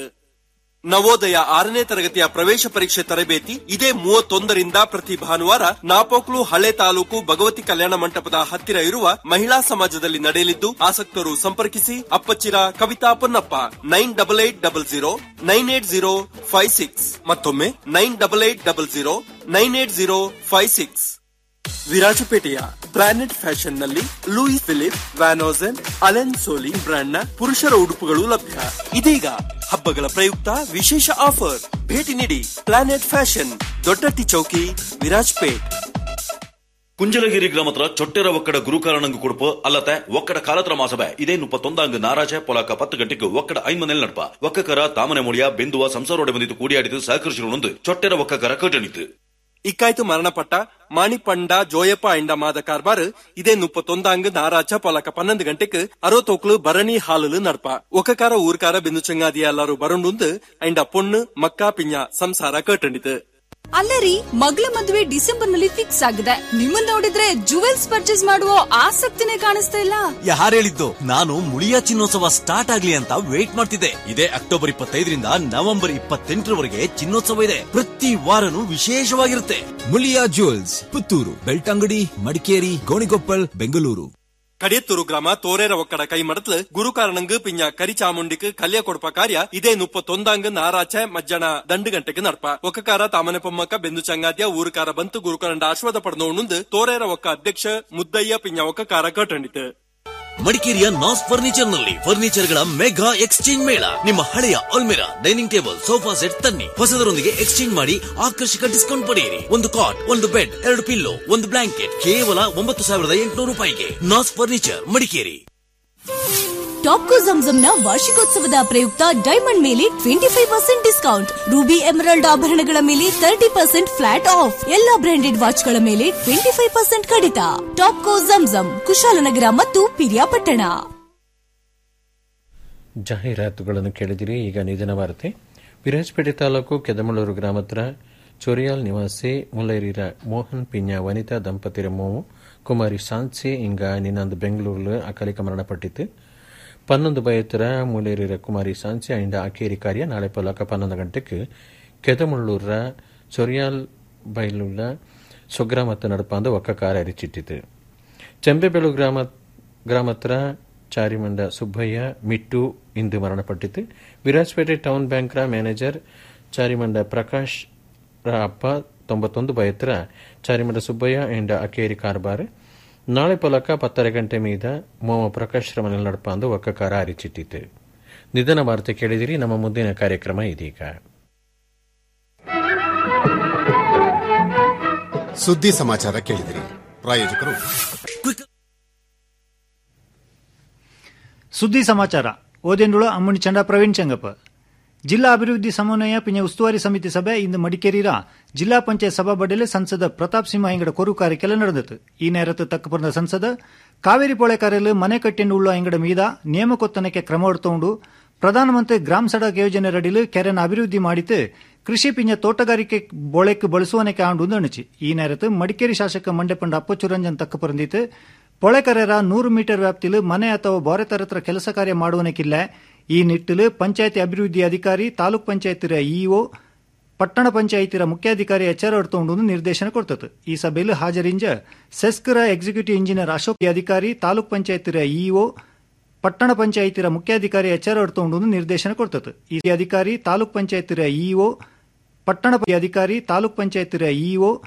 S: ನವೋದಯ ಆರನೇ ತರಗತಿಯ ಪ್ರವೇಶ ಪರೀಕ್ಷೆ ತರಬೇತಿ ಇದೇ ಮೂವತ್ತೊಂದರಿಂದ ಪ್ರತಿ ಭಾನುವಾರ ನಾಪೋಕ್ಲು ಹಳೆ ತಾಲೂಕು ಭಗವತಿ ಕಲ್ಯಾಣ ಮಂಟಪದ ಹತ್ತಿರ ಇರುವ ಮಹಿಳಾ ಸಮಾಜದಲ್ಲಿ ನಡೆಯಲಿದ್ದು ಆಸಕ್ತರು ಸಂಪರ್ಕಿಸಿ Appachira Kavitha Ponnappa nine double eight double zero nine eight zero five six ಮತ್ತೊಮ್ಮೆ nine double eight double zero nine eight zero five six ವಿರಾಜಪೇಟೆಯ ಪ್ಲಾನೆಟ್ ಫ್ಯಾಷನ್ ನಲ್ಲಿ Louis Philippe Van Heusen Allen Solly brand ನ ಪುರುಷರ ಉಡುಪುಗಳು ಲಭ್ಯ ಇದೀಗ ಹಬ್ಬಗಳ ಪ್ರಯುಕ್ತ ವಿಶೇಷ ಆಫರ್ ಭೇಟಿ ನೀಡಿ ಪ್ಲಾನೆಟ್ ಫ್ಯಾಷನ್ ದೊಡ್ಡಟ್ಟಿ ಚೌಕಿ ವಿರಾಜ್ಪೇಟ್
V: ಕುಂಜಲಗಿರಿ ಗ್ರಾಮತ್ರ ಚೊಟ್ಟೆರ ಒಕ್ಕಡ ಗುರುಕಾರಣಂಗು ಕುಡುಪು ಅಲ್ಲತೆ ಒಕ್ಕಡ ಕಾಲತ್ರ ಮಾಸಬೆ ಇದೇ ಮುಪ್ಪತ್ತೊಂದಾಂಗ್ ನಾರಾಜ ಪೊಲಕ ಪತ್ತು ಗಂಟೆಗೆ ಒಕ್ಕಡ ಐಮನೆಲ್ ನಡ್ಪ ಒಕ್ಕಕರ ತಾಮನೆ ಮೊಳಿಯ ಬೆಂದುವ ಸಂಸಾರೋಡೆ ಬಂದಿದ್ದು ಕೂಡಿಯಾಡಿದು ಸಹಕರಿಸಿರುಣಂದು ಚೊಟ್ಟೆರ ಒಕ್ಕಕರ ಕಟಣಿತು
S: ಇಕ್ಕಾಯ್ತು ಮರಣಪಟ್ಟ ಮಾಣಿಪಂಡ ಜೋಯಪ್ಪ ಎಂಡ ಮಾದ ಕಾರ್ಬಾರ್ ಇದೇ ಮುಪ್ಪತ್ತೊಂದಾಂಗ್ ನಾರಾಚ ಪೊಲಕ ಪನ್ನೊಂದು ಗಂಟೆಗೆ ಅರೋತೋಕ್ಲು ಭರಣಿ ಹಾಲಲು ನಡ್ಪ ಒಕ್ಕಕಾರ ಊರ್ಕಾರ ಬೆಂದು ಚಂಗಾದಿಯ ಎಲ್ಲರೂ ಬರುಂಡು ಎಂಡ ಪೊಣ್ಣು ಮಕ್ಕಾ ಪಿಂಜ ಸಂಸಾರ ಕಟ್ಟಂಡಿತು
T: ಅಲ್ಲರಿ ಮಗಳ ಮದುವೆ ಡಿಸೆಂಬರ್ ನಲ್ಲಿ ಫಿಕ್ಸ್ ಆಗಿದೆ ನಿಮ್ಮನ್ನ ನೋಡಿದ್ರೆ ಜುವೆಲ್ಸ್ ಪರ್ಚೇಸ್ ಮಾಡುವ ಆಸಕ್ತಿನೇ ಕಾಣಿಸ್ತಾ ಇಲ್ಲ
O: ಯಾರು ಹೇಳಿದ್ದು ನಾನು ಮುಳಿಯ ಚಿನ್ನೋತ್ಸವ ಸ್ಟಾರ್ಟ್ ಆಗ್ಲಿ ಅಂತ ವೇಟ್ ಮಾಡ್ತಿದ್ದೆ ಇದೇ ಅಕ್ಟೋಬರ್ ಇಪ್ಪತ್ತೈದರಿಂದ ನವೆಂಬರ್ ಇಪ್ಪತ್ತೆಂಟರವರೆಗೆ ಚಿನ್ನೋತ್ಸವ ಇದೆ ಪ್ರತಿ ವಾರನೂ ವಿಶೇಷವಾಗಿರುತ್ತೆ
U: ಮುಳಿಯಾ ಜ್ಯುವೆಲ್ಸ್ ಪುತ್ತೂರು ಬೆಳ್ತಂಗಡಿ ಮಡಿಕೇರಿ ಗೋಣಿಗೊಪ್ಪಲ್ ಬೆಂಗಳೂರು
S: ಕಡಿಯತ್ತೂರು ಗ್ರಾಮ ತೋರೇರ ಒಕ್ಕಡ ಕೈ ಮಡತ್ಲು ಗುರುಕಾರಣಂಗ್ ಪಿಂಜ ಕರಿ ಚಾಮುಂಡಿಕ್ ಕಲ್ಯ ಕೊಡಪ ಕಾರ್ಯ ಇದೇ ಮುಪ್ಪತ್ತೊಂದಾಂಗ್ ನಾರಾಚೆ ಮಧ್ಯಾಹ್ನ ದಂಡು ಗಂಟೆಗೆ ನಡ್ಪ ಒಕ್ಕಕಾರ ತಾಮನೆ ಪೊಮ್ಮಕ್ಕ ಬೆಂದು ಚಂಗಾದ್ಯ ಊರುಕಾರ ಬಂತು ಗುರುಕರಂಡ ಆಶ್ವಾದ ಪಡೆದ ಉಣ್ಣುಂದು ತೋರೇರ ಒಕ್ಕ ಅಧ್ಯಕ್ಷ ಮುದ್ದಯ್ಯ ಪಿಂಜ ಒಕ್ಕಕಾರ ಕಟ್ಟಂಡಿತು
O: ಮಡಿಕೇರಿಯ ನಾಸ್ ಫರ್ನಿಚರ್ ನಲ್ಲಿ ಫರ್ನಿಚರ್ ಗಳ ಮೆಗಾ ಎಕ್ಸ್ಚೇಂಜ್ ಮೇಳ ನಿಮ್ಮ ಹಳೆಯ ಅಲ್ಮಿರಾ ಡೈನಿಂಗ್ ಟೇಬಲ್ ಸೋಫಾ ಸೆಟ್ ತನ್ನಿ ಹೊಸದರೊಂದಿಗೆ ಎಕ್ಸ್ಚೇಂಜ್ ಮಾಡಿ ಆಕರ್ಷಕ ಡಿಸ್ಕೌಂಟ್ ಪಡೆಯಿರಿ ಒಂದು ಕಾಟ್ ಒಂದು ಬೆಡ್ ಎರಡು ಪಿಲ್ಲೋ ಒಂದು ಬ್ಲಾಂಕೆಟ್ ಕೇವಲ ಒಂಬತ್ತು ಸಾವಿರದ ಎಂಟುನೂರು ರೂಪಾಯಿಗೆ ನಾಸ್ ಫರ್ನಿಚರ್ ಮಡಿಕೇರಿ
P: ಟಾಪ್ಕೋ ಜಂಜಂನ ವಾರ್ಷಿಕೋತ್ಸವದ ಪ್ರಯುಕ್ತ ಡೈಮಂಡ್ ಮೇಲೆ twenty five percent discount ruby emerald ಆಭರಣಗಳ ಮೇಲೆ ತರ್ಟಿ ಪರ್ಸೆಂಟ್ ಫ್ಲಾಟ್ ಆಫ್ ಎಲ್ಲಾ ಬ್ರಾಂಡೆಡ್ ವಾಚ್ಗಳ ಮೇಲೆ ಟ್ವೆಂಟಿ ಫೈವ್ ಪರ್ಸೆಂಟ್ ಕಡಿತ ಟಾಪ್ಕೋ ಜಂಜಂ ಕುಶಾಲನಗರ ಮತ್ತು ಪಿರಿಯಾಪಟ್ಟಣ
B: ಜಾಹೀರಾತುಗಳನ್ನು ಕೇಳಿದಿರಿ ಈಗ ನಿಧನ ವಾರ್ತೆ ವಿರಾಜಪೇಟೆ ತಾಲೂಕು ಕೆದಮಳೂರು ಗ್ರಾಮತ್ರ ಚೊರಿಯಾಲ್ ನಿವಾಸಿ ಮುಲ್ಲೈರಿರ ಮೋಹನ್ ಪಿಂಜ ವನಿತಾ ದಂಪತಿರ ಮೋವು ಕುಮಾರಿ ಸಾನ್ಸಿ ಇಂಗ ನಿನ್ನಂದು ಬೆಂಗಳೂರು ಅಕಾಲಿಕ ಮರಣಪಟ್ಟಿತು ಪನ್ನೊಂದು ಬಯತರ ಮೂಲೇರಿರ ಕುಮಾರಿ ಸಾನ್ಸಿ ಅಂಡ ಅಕೇರಿ ಕಾರ್ಯ ನಾಳೆ ಪೊಲಕ ಪನ್ನೊಂದು ಗಂಟೆಗೆ ಕೆದಮುಳ್ಳೂರ ಚೊರಿಯಾಲ್ ಬೈಲುಳ್ಳ ಸ್ವಗ್ರಾಮತ್ತ ನಡಪಾಂದು ಒಕ್ಕ ಕಾರ ಅರಿಚಿಟ್ಟಿತು ಚೆಂಬೆಬೆಳು ಗ್ರಾಮ ಗ್ರಾಮತ್ರ ಚಾರಿಮಂಡ ಸುಬ್ಬಯ್ಯ ಮಿಟ್ಟು ಇಂದು ಮರಣಪಟ್ಟಿತು ವಿರಾಜಪೇಟೆ ಟೌನ್ ಬ್ಯಾಂಕ್ರ ಮ್ಯಾನೇಜರ್ ಚಾರಿಮಂಡ ಪ್ರಕಾಶ್ ರ ಅಪ್ಪ ತೊಂಬತ್ತೊಂದು ಬಯತ್ರ ಚಾರಿಮಂಡ ಸುಬ್ಬಯ್ಯ ಎಂಡ ಅಕೇರಿ ಕಾರ್ಬಾರ್ ನಾಳೆ ಪೊಲಕ ಪತ್ತರ ಗಂಟೆ ಮೀದ ಮೋಮ ಪ್ರಕಾಶ್ ರಮನಲ್ಲಿ ನಡಪಾಂದು ಒಕ್ಕಕಾರ ಅರಿಚಿಟ್ಟಿತು ನಿಧನ ವಾರ್ತೆ ಕೇಳಿದಿರಿ ನಮ್ಮ ಮುಂದಿನ ಕಾರ್ಯಕ್ರಮ ಇದೀಗ
W: ಸುದ್ದಿ ಸಮಾಚಾರ ಕೇಳಿದಿರಿ ಪ್ರಾಯೋಜಕರು
X: ಸುದ್ದಿ ಸಮಾಚಾರ ಓದೆಂಡುಳ ಅಮ್ಮಣಿ ಚಂಡ ಪ್ರವೀಣ್ ಚೆಂಗಪ್ಪ ಜಿಲ್ಲಾ ಅಭಿವೃದ್ಧಿ ಸಮನ್ವಯ ಪಿಂಜ ಉಸ್ತುವಾರಿ ಸಮಿತಿ ಸಭೆ ಇಂದು ಮಡಿಕೇರಿರ ಜಿಲ್ಲಾ ಪಂಚಾಯತ್ ಸಭಾಬಡಲೆ ಸಂಸದ ಪ್ರತಾಪ್ ಸಿಂಹ ಎಂಗಡ ಕೊರು ಕಾರ್ಯಕ್ಕೆಲ್ಲ ನಡೆದಿತ್ತು ಈ ನೇರತ್ತು ತಕ್ಕ ಸಂಸದ ಕಾವೇರಿ ಪೊಳೆ ಕಾರ್ಯಲು ಮನೆ ಕಟ್ಟಿಂಡು ಉಳ್ಳ ಎಂಗಡ ಮೀದ ನೇಮಕೊತ್ತನಕ್ಕೆ ಕ್ರಮ ಹೊಡ್ತೊಂಡು ಪ್ರಧಾನಮಂತ್ರಿ ಗ್ರಾಮ್ ಸಡಕ್ ಯೋಜನೆ ರಡಿಲು ಕೆರೆನ ಅಭಿವೃದ್ಧಿ ಮಾಡಿತು ಕೃಷಿ ಪಿಂಜ ತೋಟಗಾರಿಕೆ ಬೊಳೆಕ್ ಬಳಸುವನೆಕೆ ಆಂಡು ಅಣಿಚಿ ಈ ನೇರತ್ತು ಮಡಿಕೇರಿ ಶಾಸಕ ಮಂಡೆಪಂಡ ಅಪ್ಪಚ್ಚು ರಂಜನ್ ತಕ್ಕ ಪರಂದಿತ್ತು ಪೊಳೆಕರೆರ ನೂರು ಮೀಟರ್ ವ್ಯಾಪ್ತಿಲು ಮನೆ ಅಥವಾ ಬೋರೆ ತರತ್ರ ಕೆಲಸ ಕಾರ್ಯ ಮಾಡುವನಕ್ಕಿಲ್ಲ ಈ ನಿಟ್ಟಿಲು ಪಂಚಾಯತಿ ಅಭಿವೃದ್ಧಿ ಅಧಿಕಾರಿ ತಾಲೂಕ್ ಪಂಚಾಯತಿರ ಇಒ ಪಟ್ಟಣ ಪಂಚಾಯಿತಿರ ಮುಖ್ಯಾಧಿಕಾರಿ ಎಚ್ಚರ ಹೊಡ್ತೊಂಡು ನಿರ್ದೇಶನ ಕೊಡ್ತತ್ತು ಈ ಸಭೆಯಲ್ಲಿ ಹಾಜರಿಂಜ ಸೆಸ್ಕರ ಎಕ್ಸಿಕ್ಯೂಟಿವ್ ಇಂಜಿನಿಯರ್ ಅಶೋಕ್ ಅಧಿಕಾರಿ ತಾಲೂಕ್ ಪಂಚಾಯತಿರ ಇಒ ಪಟ್ಟಣ ಪಂಚಾಯಿತಿರ ಮುಖ್ಯಾಧಿಕಾರಿ ಎಚ್ಚರ ಹೊಡ್ತೊಂಡು ನಿರ್ದೇಶನ ಕೊಡ್ತತ್ತು ಈ ಅಧಿಕಾರಿ ತಾಲೂಕ್ ಪಂಚಾಯತಿರ ಇಒ ಪಟ್ಟಣ ಅಧಿಕಾರಿ ತಾಲೂಕ್ ಪಂಚಾಯತಿರ ಇಒ